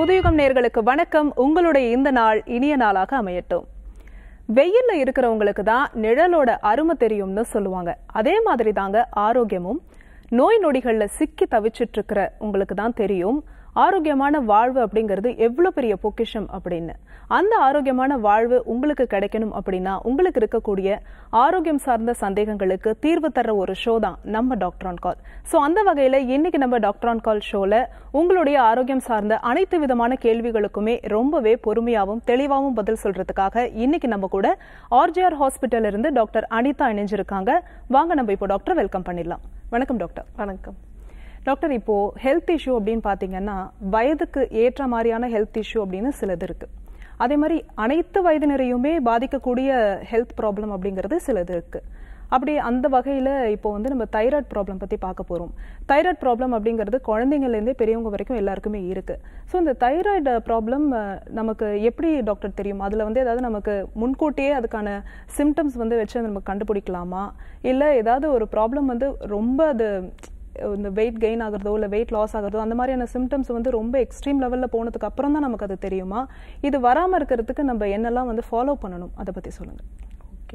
புதுயுகம் நேர்களுக்கு வணக்கம் உங்களுடைய இந்த நாள் இனிய நாளாக அமையட்டும் வெயில்ல இருக்கிறவங்களுக்கு தான் நிழலோட அருமை தெரியும்னு சொல்லுவாங்க அதே மாதிரி தாங்க ஆரோக்கியமும் நோய் நொடிகள்ல சிக்கி தவிச்சிட்டு இருக்கிற உங்களுக்கு தான் தெரியும் ஆரோக்கியமான வாழ்வு அப்படிங்கிறது எவ்வளவு பெரிய பொக்கிஷம் அப்படின்னு அந்த ஆரோக்கியமான வாழ்வு உங்களுக்கு கிடைக்கணும் அப்படின்னா உங்களுக்கு இருக்கக்கூடிய ஆரோக்கியம் சார்ந்த சந்தேகங்களுக்கு தீர்வு தர ஒரு ஷோ தான் நம்ம டாக்டர் ஆன் கால் ஸோ அந்த வகையில இன்னைக்கு நம்ம டாக்டர் ஆன் கால் ஷோல உங்களுடைய ஆரோக்கியம் சார்ந்த அனைத்து விதமான கேள்விகளுக்குமே ரொம்பவே பொறுமையாகவும் தெளிவாகவும் பதில் சொல்றதுக்காக இன்னைக்கு நம்ம கூட ஆர்ஜிஆர் ஹாஸ்பிட்டல் இருந்து டாக்டர் அனிதா இணைஞ்சிருக்காங்க வாங்க நம்ம இப்போ டாக்டர் வெல்கம் பண்ணிடலாம் வணக்கம் டாக்டர் வணக்கம் டாக்டர் இப்போ ஹெல்த் இஷ்யூ அப்படின்னு பாத்தீங்கன்னா வயதுக்கு ஏற்ற மாதிரியான ஹெல்த் இஷ்யூ அப்படின்னு சிலது இருக்கு அதே மாதிரி அனைத்து வயதினரையுமே பாதிக்கக்கூடிய ஹெல்த் ப்ராப்ளம் அப்படிங்கிறது சிலது இருக்கு அப்படி அந்த வகையில இப்போ வந்து நம்ம தைராய்டு ப்ராப்ளம் பத்தி பார்க்க போறோம் தைராய்டு ப்ராப்ளம் அப்படிங்கிறது குழந்தைங்கள்ல இருந்தே பெரியவங்க வரைக்கும் எல்லாருக்குமே இருக்கு ஸோ இந்த தைராய்டு ப்ராப்ளம் நமக்கு எப்படி டாக்டர் தெரியும் அதுல வந்து ஏதாவது நமக்கு முன்கூட்டியே அதுக்கான சிம்டம்ஸ் வந்து வச்சு நம்ம கண்டுபிடிக்கலாமா இல்ல ஏதாவது ஒரு ப்ராப்ளம் வந்து ரொம்ப அது இந்த வெயிட் கெயின் ஆகுறதோ இல்லை வெயிட் லாஸ் ஆகுறதோ அந்த மாதிரியான சிம்டம்ஸ் வந்து ரொம்ப எக்ஸ்ட்ரீம் லெவலில் போனதுக்கு அப்புறம் தான் நமக்கு அது தெரியுமா இது வராமல் இருக்கிறதுக்கு நம்ம என்னெல்லாம் வந்து ஃபாலோ பண்ணணும் அதை பற்றி சொல்லுங்கள் ஓகே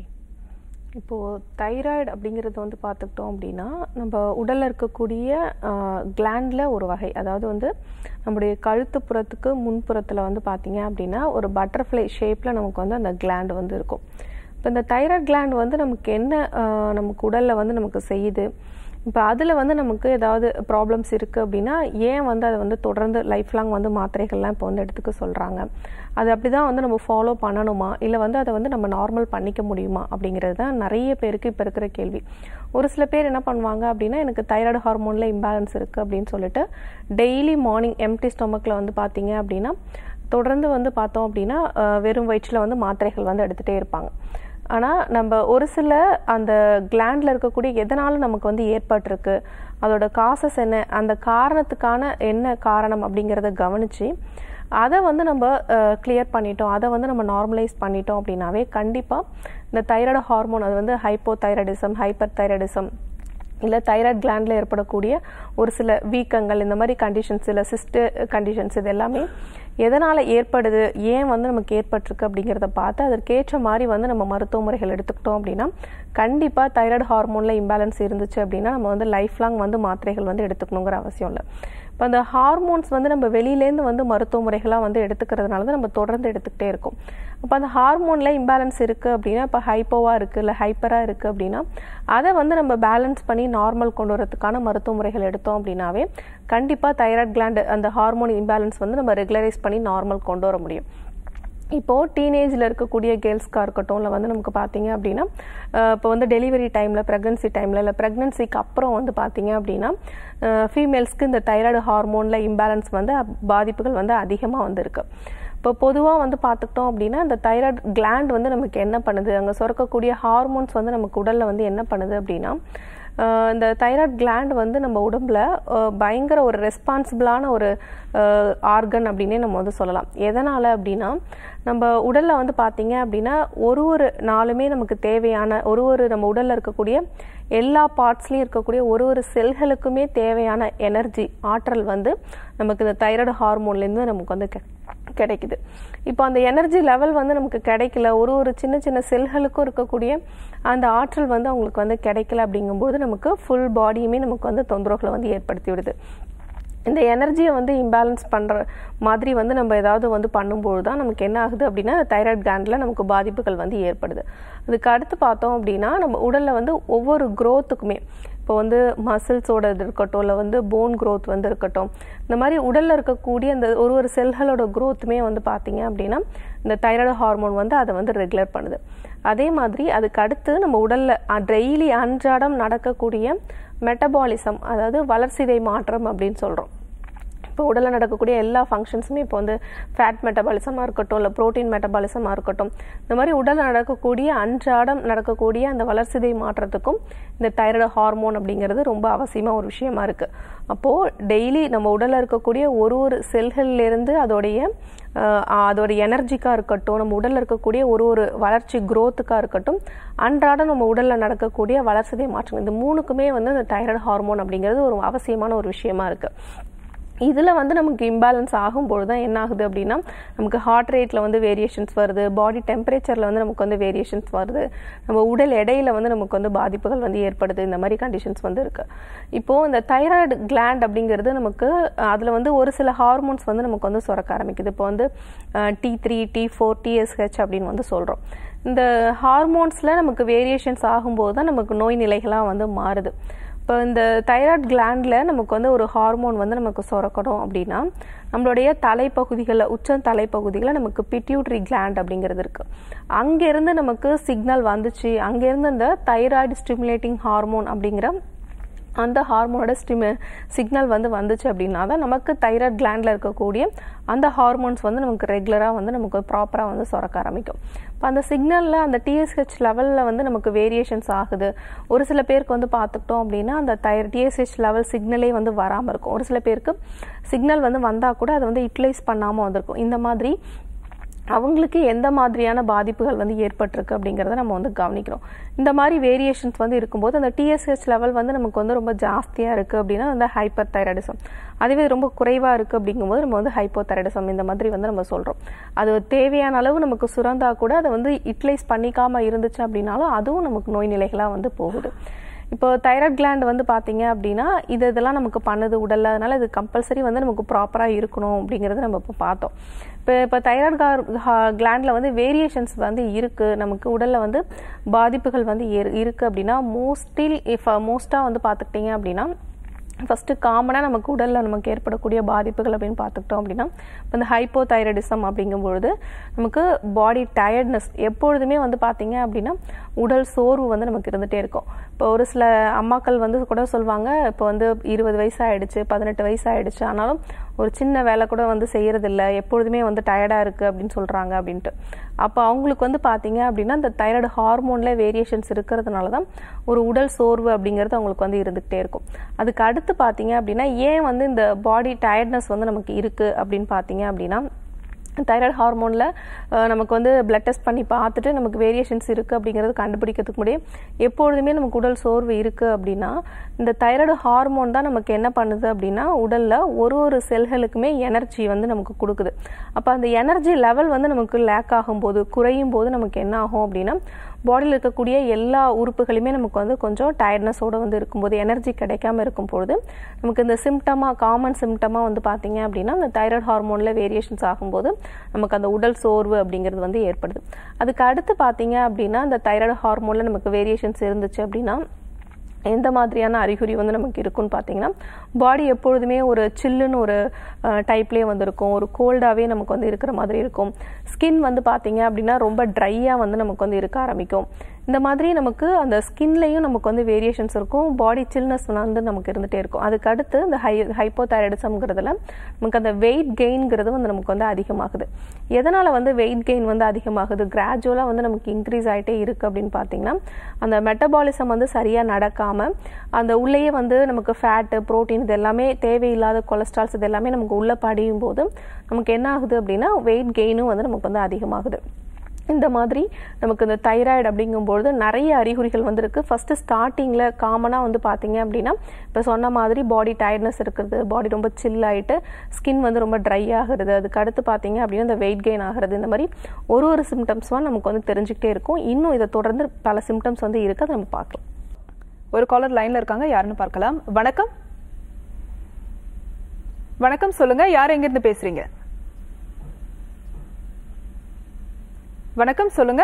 இப்போது தைராய்டு அப்படிங்கிறது வந்து பார்த்துக்கிட்டோம் அப்படின்னா நம்ம உடலில் இருக்கக்கூடிய கிளாண்டில் ஒரு வகை அதாவது வந்து நம்முடைய கழுத்து புறத்துக்கு முன்புறத்தில் வந்து பார்த்தீங்க அப்படின்னா ஒரு பட்டர்ஃப்ளை ஷேப்பில் நமக்கு வந்து அந்த கிளாண்ட் வந்து இருக்கும் இப்போ இந்த தைராய்டு கிளாண்ட் வந்து நமக்கு என்ன ஆஹ், நமக்கு உடலில் வந்து நமக்கு செய்யுது இப்போ அதில் வந்து நமக்கு ஏதாவது ப்ராப்ளம்ஸ் இருக்குது அப்படின்னா ஏன் வந்து அதை வந்து தொடர்ந்து லைஃப் லாங் வந்து மாத்திரைகள்லாம் இப்போ வந்து எடுத்துக்க சொல்கிறாங்க அது அப்படி தான் வந்து நம்ம ஃபாலோ பண்ணணுமா இல்லை வந்து அதை வந்து நம்ம நார்மல் பண்ணிக்க முடியுமா அப்படிங்கிறது தான் நிறைய பேருக்கு இப்போ இருக்கிற கேள்வி ஒரு சில பேர் என்ன பண்ணுவாங்க அப்படின்னா எனக்கு தைராய்டு ஹார்மோனில் இம்பேலன்ஸ் இருக்குது அப்படின்னு சொல்லிட்டு டெய்லி மார்னிங் எம்டி ஸ்டொமக்கில் வந்து பார்த்தீங்க அப்படின்னா தொடர்ந்து வந்து பார்த்தோம் அப்படின்னா அஹ், வெறும் வயிற்றில் வந்து மாத்திரைகள் வந்து எடுத்துகிட்டே இருப்பாங்க ஆனால் நம்ம ஒரு சில அந்த கிளாண்டில் இருக்கக்கூடிய எதனால நமக்கு வந்து ஏற்பட்டிருக்கு அதோட காசஸ் என்ன அந்த காரணத்துக்கான என்ன காரணம் அப்படிங்கிறத கவனித்து அதை வந்து நம்ம கிளியர் பண்ணிட்டோம் அதை வந்து நம்ம நார்மலைஸ் பண்ணிட்டோம் அப்படின்னாவே கண்டிப்பாக இந்த தைராய்டு ஹார்மோன் அது வந்து ஹைப்போ தைராய்டிசம் ஹைப்பர் தைராய்டிசம் இல்லை தைராய்டு கிளாண்டில் ஏற்படக்கூடிய ஒரு சில வீக்கங்கள் இந்த மாதிரி கண்டிஷன்ஸ் இல்லை சிஸ்ட் கண்டிஷன்ஸ் இது எல்லாமே எதனால் ஏற்படுது ஏன் வந்து நமக்கு ஏற்பட்டிருக்கு அப்படிங்கிறத பார்த்து அதற்கேற்ற மாதிரி வந்து நம்ம மருத்துவ முறைகள் எடுத்துக்கிட்டோம் அப்படின்னா கண்டிப்பாக தைராய்டு ஹார்மோனில் இம்பேலன்ஸ் இருந்துச்சு அப்படின்னா நம்ம வந்து லைஃப் லாங் வந்து மாத்திரைகள் வந்து எடுத்துக்கணுங்கிற அவசியம் இல்லை இப்போ அந்த ஹார்மோன்ஸ் வந்து நம்ம வெளியிலேருந்து வந்து மருத்துவ முறைகளாக வந்து எடுத்துக்கிறதுனால தான் நம்ம தொடர்ந்து எடுத்துக்கிட்டே இருக்கோம் அப்போ அந்த ஹார்மோனில் இம்பேலன்ஸ் இருக்குது அப்படின்னா இப்போ ஹைப்போவாக இருக்குது இல்லை ஹைப்பராக இருக்குது அப்படின்னா அதை வந்து நம்ம பேலன்ஸ் பண்ணி நார்மல் கொண்டு வரதுக்கான மருத்துவ முறைகள் எடுத்தோம் அப்படின்னாவே கண்டிப்பாக தைராய்டு கிளாண்ட் அந்த ஹார்மோன் இம்பேலன்ஸ் வந்து நம்ம ரெகுலரைஸ் பண்ணி நார்மல் கொண்டு வர முடியும் இப்போது டீனேஜில் இருக்கக்கூடிய கேர்ள்ஸ்க்காக இருக்கட்டும் இல்லை வந்து நமக்கு பார்த்தீங்க அப்படின்னா அஹ் இப்போ வந்து டெலிவரி டைமில் ப்ரெக்னன்சி டைமில் இல்லை ப்ரெக்னன்சிக்கு அப்புறம் வந்து பார்த்தீங்க அப்படின்னா ஃபீமேல்ஸ்க்கு இந்த தைராய்டு ஹார்மோனில் இம்பேலன்ஸ் வந்து அப்- பாதிப்புகள் வந்து அதிகமாக வந்திருக்கு இப்போ பொதுவாக வந்து பார்த்துக்கிட்டோம் அப்படின்னா இந்த தைராய்டு கிளாண்ட் வந்து நமக்கு என்ன பண்ணுது அங்கே சுரக்கக்கூடிய ஹார்மோன்ஸ் வந்து நமக்கு உடலில் வந்து என்ன பண்ணுது அப்படின்னா ஆஹ் இந்த தைராய்டு கிளாண்ட் வந்து நம்ம உடம்புல ஆஹ் பயங்கர ஒரு ரெஸ்பான்சிபிளான ஒரு ஆர்கன் அப்படின்னே நம்ம வந்து சொல்லலாம் எதனால் அப்படின்னா நம்ம உடலில் வந்து பார்த்தீங்க அப்படின்னா ஒரு ஒரு நாளுமே நமக்கு தேவையான ஒரு ஒரு நம்ம உடலில் இருக்கக்கூடிய எல்லா பார்ட்ஸ்லையும் இருக்கக்கூடிய ஒரு ஒரு செல்களுக்குமே தேவையான எனர்ஜி ஆற்றல் வந்து நமக்கு இந்த தைராய்டு ஹார்மோன்லேருந்து நமக்கு வந்து கெ- கிடைக்குது இப்போ அந்த எனர்ஜி லெவல் வந்து நமக்கு கிடைக்கல ஒரு ஒரு சின்ன சின்ன செல்களுக்கும் இருக்கக்கூடிய அந்த ஆற்றல் வந்து அவங்களுக்கு வந்து கிடைக்கல அப்படிங்கும்போது நமக்கு ஃபுல் பாடியுமே நமக்கு வந்து தொந்தரவுகளை வந்து ஏற்படுத்தி விடுது இந்த எனர்ஜியை வந்து இம்பேலன்ஸ் பண்ணுற மாதிரி வந்து நம்ம ஏதாவது வந்து பண்ணும்போது தான் நமக்கு என்ன ஆகுது அப்படின்னா தைராய்டு கிளாண்டில் நமக்கு பாதிப்புகள் வந்து ஏற்படுது அதுக்கு அடுத்து பார்த்தோம் அப்படின்னா நம்ம உடலில் வந்து ஒவ்வொரு growth-க்குமே இப்போ வந்து மசில்ஸோட இது இருக்கட்டும் இல்லை வந்து போன் growth வந்து இருக்கட்டும் இந்த மாதிரி உடலில் இருக்கக்கூடிய இந்த ஒரு ஒரு செல்களோட growth-மே வந்து பார்த்தீங்க அப்படின்னா இந்த தைராய்டு ஹார்மோன் வந்து அதை வந்து ரெகுலேட் பண்ணுது அதே மாதிரி அதுக்கு அடுத்து நம்ம உடலில் டெய்லி அன்றாடம் நடக்கக்கூடிய மெட்டபாலிசம் அதாவது வளர்சிதை மாற்றம் அப்படின்னு சொல்கிறோம் இப்போ உடலில் நடக்கக்கூடிய எல்லா ஃபங்க்ஷன்ஸுமே இப்போ வந்து ஃபேட் மெட்டபாலிசமாக இருக்கட்டும் இல்லை ப்ரோட்டீன் மெட்டபாலிசமாக இருக்கட்டும் இந்த மாதிரி உடலில் நடக்கக்கூடிய அன்றாடம் நடக்கக்கூடிய அந்த வளர்சிதை மாற்றத்துக்கும் இந்த தைராய்டு ஹார்மோன் அப்படிங்கிறது ரொம்ப அவசியமாக ஒரு விஷயமா இருக்குது அப்போது டெய்லி நம்ம உடலில் இருக்கக்கூடிய ஒரு ஒரு செல்கள்லேருந்து அதோடைய அஹ், அதோட எனர்ஜிக்காக இருக்கட்டும் நம்ம உடலில் இருக்கக்கூடிய ஒரு ஒரு வளர்ச்சி growth-க்காக இருக்கட்டும் அன்றாடம் நம்ம உடலில் நடக்கக்கூடிய வளர்சிதை மாற்றங்கள் இந்த மூணுக்குமே வந்து இந்த தைராய்டு ஹார்மோன் அப்படிங்கிறது ஒரு அவசியமான ஒரு விஷயமா இருக்குது இதில் வந்து நமக்கு இம்பேலன்ஸ் ஆகும்பொழுது தான் என்ன ஆகுது அப்படின்னா நமக்கு ஹார்ட் ரேட்டில் வந்து வேரியேஷன்ஸ் வருது பாடி டெம்பரேச்சரில் வந்து நமக்கு வந்து வேரியேஷன்ஸ் வருது நம்ம உடல் எடையில் வந்து நமக்கு வந்து பாதிப்புகள் வந்து ஏற்படுது இந்த மாதிரி கண்டிஷன்ஸ் வந்து இருக்குது இப்போது இந்த தைராய்டு கிளாண்ட் அப்படிங்கிறது நமக்கு அதில் வந்து ஒரு சில ஹார்மோன்ஸ் வந்து நமக்கு வந்து சுரக்க ஆரம்பிக்குது இப்போ வந்து T three T four TSH அப்படின்னு வந்து சொல்கிறோம் இந்த ஹார்மோன்ஸில் நமக்கு வேரியேஷன்ஸ் ஆகும்போது தான் நமக்கு நோய் நிலைகளாக வந்து மாறுது இப்போ இந்த தைராய்டு கிளாண்டில் நமக்கு வந்து ஒரு ஹார்மோன் வந்து நமக்கு சுரக்கணும் அப்படின்னா நம்மளுடைய தலைப்பகுதிகளில் உச்ச தலைப்பகுதிகளில் நமக்கு பிட்யூட்ரி கிளாண்ட் அப்படிங்கிறது இருக்குது அங்கேருந்து நமக்கு சிக்னல் வந்துச்சு அங்கேருந்து இந்த தைராய்டு ஸ்டிமுலேட்டிங் ஹார்மோன் அப்படிங்கிற அந்த ஹார்மோனோட ஸ்டிமு சிக்னல் வந்து வந்துச்சு அப்படின்னா தான் நமக்கு தைராய்டு கிளாண்டில் இருக்கக்கூடிய அந்த ஹார்மோன்ஸ் வந்து நமக்கு ரெகுலராக வந்து நமக்கு ப்ராப்பராக வந்து சுரக்க ஆரம்பிக்கும் இப்போ அந்த சிக்னலில் அந்த டிஎஸ்ஹெச் லெவலில் வந்து நமக்கு வேரியேஷன்ஸ் ஆகுது ஒரு சில பேருக்கு வந்து பார்த்துக்கிட்டோம் அப்படின்னா அந்த தை டிஎஸ்ஹெச் லெவல் சிக்னலே வந்து வராமல் இருக்கும் ஒரு சில பேருக்கு சிக்னல் வந்து வந்தால் கூட அதை வந்து யூட்டிலைஸ் பண்ணாமல் வந்திருக்கும் இந்த மாதிரி அவங்களுக்கு எந்த மாதிரியான பாதிப்புகள் வந்து ஏற்பட்டிருக்கு அப்படிங்கிறத நம்ம வந்து கவனிக்கிறோம் இந்த மாதிரி வேரியேஷன்ஸ் வந்து இருக்கும்போது அந்த டிஎஸ்ஹெச் லெவல் வந்து நமக்கு வந்து ரொம்ப ஜாஸ்தியாக இருக்குது அப்படின்னா அந்த ஹைப்பர் தைராய்டிசம் அதுவே ரொம்ப குறைவாக இருக்குது அப்படிங்கும்போது நம்ம வந்து ஹைப்போ தைராய்டிசம் இந்த மாதிரி வந்து நம்ம சொல்கிறோம் அது தேவையான அளவு நமக்கு சுரந்தா கூட அதை வந்து யூட்டிலைஸ் பண்ணிக்காமல் இருந்துச்சு அப்படின்னாலும் அதுவும் நமக்கு நோய் நிலைகளாக வந்து போகுது இப்போ தைராய்ட் கிளாண்ட் வந்து பார்த்தீங்க அப்படின்னா இது இதெல்லாம் நமக்கு பண்ணுது உடல்ல அதனால இது கம்பல்சரி வந்து நமக்கு ப்ராப்பராக இருக்கணும் அப்படிங்கிறது நம்ம இப்போ பார்த்தோம் இப்போ இப்போ தைராய்டு கிளாண்டில் வந்து வேரியேஷன்ஸ் வந்து இருக்குது நமக்கு உடலில் வந்து பாதிப்புகள் வந்து இருக்குது அப்படின்னா மோஸ்டில் இஃப் மோஸ்ட்டாக வந்து பார்த்துக்கிட்டிங்க அப்படின்னா ஃபஸ்ட்டு காமனாக நமக்கு உடலில் நமக்கு ஏற்படக்கூடிய பாதிப்புகள் அப்படின்னு பார்த்துக்கிட்டோம் அப்படின்னா இப்போ இந்த ஹைப்போ தைராய்டிசம் அப்படிங்கும்பொழுது நமக்கு பாடி டயர்ட்னஸ் எப்பொழுதுமே வந்து பார்த்தீங்க அப்படின்னா உடல் சோர்வு வந்து நமக்கு இருந்துகிட்டே இருக்கும் இப்போ ஒரு சில அம்மாக்கள் வந்து கூட சொல்லுவாங்க இப்போ வந்து இருபது வயசு ஆயிடுச்சு பதினெட்டு வயசு ஆயிடுச்சு ஆனாலும் ஒரு சின்ன வேலை கூட வந்து செய்யறதில்ல எப்பொழுதுமே வந்து டயர்டாக இருக்குது அப்படின்னு சொல்கிறாங்க அப்படின்ட்டு அப்போ அவங்களுக்கு வந்து பார்த்தீங்க அப்படின்னா இந்த தைராய்டு ஹார்மோனில் வேரியேஷன்ஸ் இருக்கிறதுனால தான் ஒரு உடல் சோர்வு அப்படிங்கிறது அவங்களுக்கு வந்து இருந்துகிட்டே இருக்கும் அதுக்கு அடுத்து பார்த்தீங்க அப்படின்னா ஏன் வந்து இந்த பாடி டயர்ட்னஸ் வந்து நமக்கு இருக்குது அப்படின்னு பார்த்தீங்க அப்படின்னா தைராய்டு ஹார்மோனில் நமக்கு வந்து பிளட் டெஸ்ட் பண்ணி பார்த்துட்டு நமக்கு வேரியேஷன்ஸ் இருக்குது அப்படிங்கிறது கண்டுபிடிக்கிறதுக்கு முடியும் எப்பொழுதுமே நமக்கு உடல் சோர்வு இருக்குது அப்படின்னா இந்த தைராய்டு ஹார்மோன் தான் நமக்கு என்ன பண்ணுது அப்படின்னா உடலில் ஒரு ஒரு செல்களுக்குமே எனர்ஜி வந்து நமக்கு கொடுக்குது அப்போ அந்த எனர்ஜி லெவல் வந்து நமக்கு லேக் ஆகும்போது குறையும் போது நமக்கு என்ன ஆகும் அப்படின்னா பாடியில் இருக்கக்கூடிய எல்லா உறுப்புகளுமே நமக்கு வந்து கொஞ்சம் டயர்ட்னஸோடு வந்து இருக்கும்போது எனர்ஜி கிடைக்காம இருக்கும் பொழுது நமக்கு இந்த சிம்டமாக காமன் சிம்டமாக வந்து பார்த்தீங்க அப்படின்னா இந்த தைராய்டு ஹார்மோனில் வேரியேஷன்ஸ் ஆகும்போது நமக்கு அந்த உடல் சோர்வு அப்படிங்கிறது வந்து ஏற்படுது அதுக்கு அடுத்து பார்த்தீங்க அப்படின்னா இந்த தைராய்டு ஹார்மோனில் நமக்கு வேரியேஷன்ஸ் இருந்துச்சு அப்படின்னா எந்த மாதிரியான அறிகுறி வந்து நமக்கு இருக்குன்னு பார்த்தீங்கன்னா பாடி எப்பொழுதுமே ஒரு சில்லுன்னு ஒரு டைப்லேயே வந்து இருக்கும் ஒரு கோல்டாகவே நமக்கு வந்து இருக்கிற மாதிரி இருக்கும் ஸ்கின் வந்து பார்த்தீங்க அப்படின்னா ரொம்ப ட்ரையாக வந்து நமக்கு வந்து இருக்க ஆரம்பிக்கும் இந்த மாதிரி நமக்கு அந்த ஸ்கின்லையும் நமக்கு வந்து வேரியேஷன்ஸ் இருக்கும் பாடி சில்னஸ் வந்து நமக்கு இருந்துகிட்டே இருக்கும் அதுக்கு அடுத்து இந்த ஹை ஹைப்போதைராய்டிசம்ங்கிறதுல நமக்கு அந்த வெயிட் கெயின்ங்கிறது வந்து நமக்கு வந்து அதிகமாகுது எதனால் வந்து வெயிட் கெயின் வந்து அதிகமாகுது கிராஜுவலாக வந்து நமக்கு இன்க்ரீஸ் ஆகிட்டே இருக்குது அப்படின்னு பார்த்தீங்கன்னா அந்த மெட்டபாலிசம் வந்து சரியாக நடக்காமல் அந்த உள்ளேயே வந்து நமக்கு ஃபேட்டு ப்ரோட்டீன் இது எல்லாமே தேவையில்லாத கொலஸ்ட்ரால்ஸ் இது எல்லாமே நமக்கு உள்ளே படியும் போது நமக்கு என்ன ஆகுது அப்படின்னா வெயிட் கெயினும் வந்து நமக்கு வந்து அதிகமாகுது இந்த மாதிரி நமக்கு இந்த தைராய்டு அப்படிங்கும்பொழுது நிறைய அறிகுறிகள் வந்திருக்கு ஃபஸ்ட்டு ஸ்டார்டிங்கில் காமனாக வந்து பார்த்தீங்க அப்படின்னா இப்போ சொன்ன மாதிரி பாடி டயர்ட்னஸ் இருக்கிறது பாடி ரொம்ப சில் ஆகிட்டு ஸ்கின் வந்து ரொம்ப ட்ரை ஆகிறது அதுக்கு அடுத்து பார்த்தீங்க அப்படின்னா இந்த வெயிட் கெயின் ஆகிறது இந்த மாதிரி ஒரு ஒரு சிம்டம்ஸ்லாம் நமக்கு வந்து தெரிஞ்சுக்கிட்டே இருக்கும் இன்னும் இதை தொடர்ந்து பல சிம்டம்ஸ் வந்து இருக்குது அதை நம்ம பார்க்கலாம் ஒரு காலர் லைன்ல இருக்காங்க யாருன்னு பார்க்கலாம் வணக்கம் வணக்கம் சொல்லுங்க யார் எங்கிருந்து பேசுறீங்க வணக்கம் சொல்லுங்க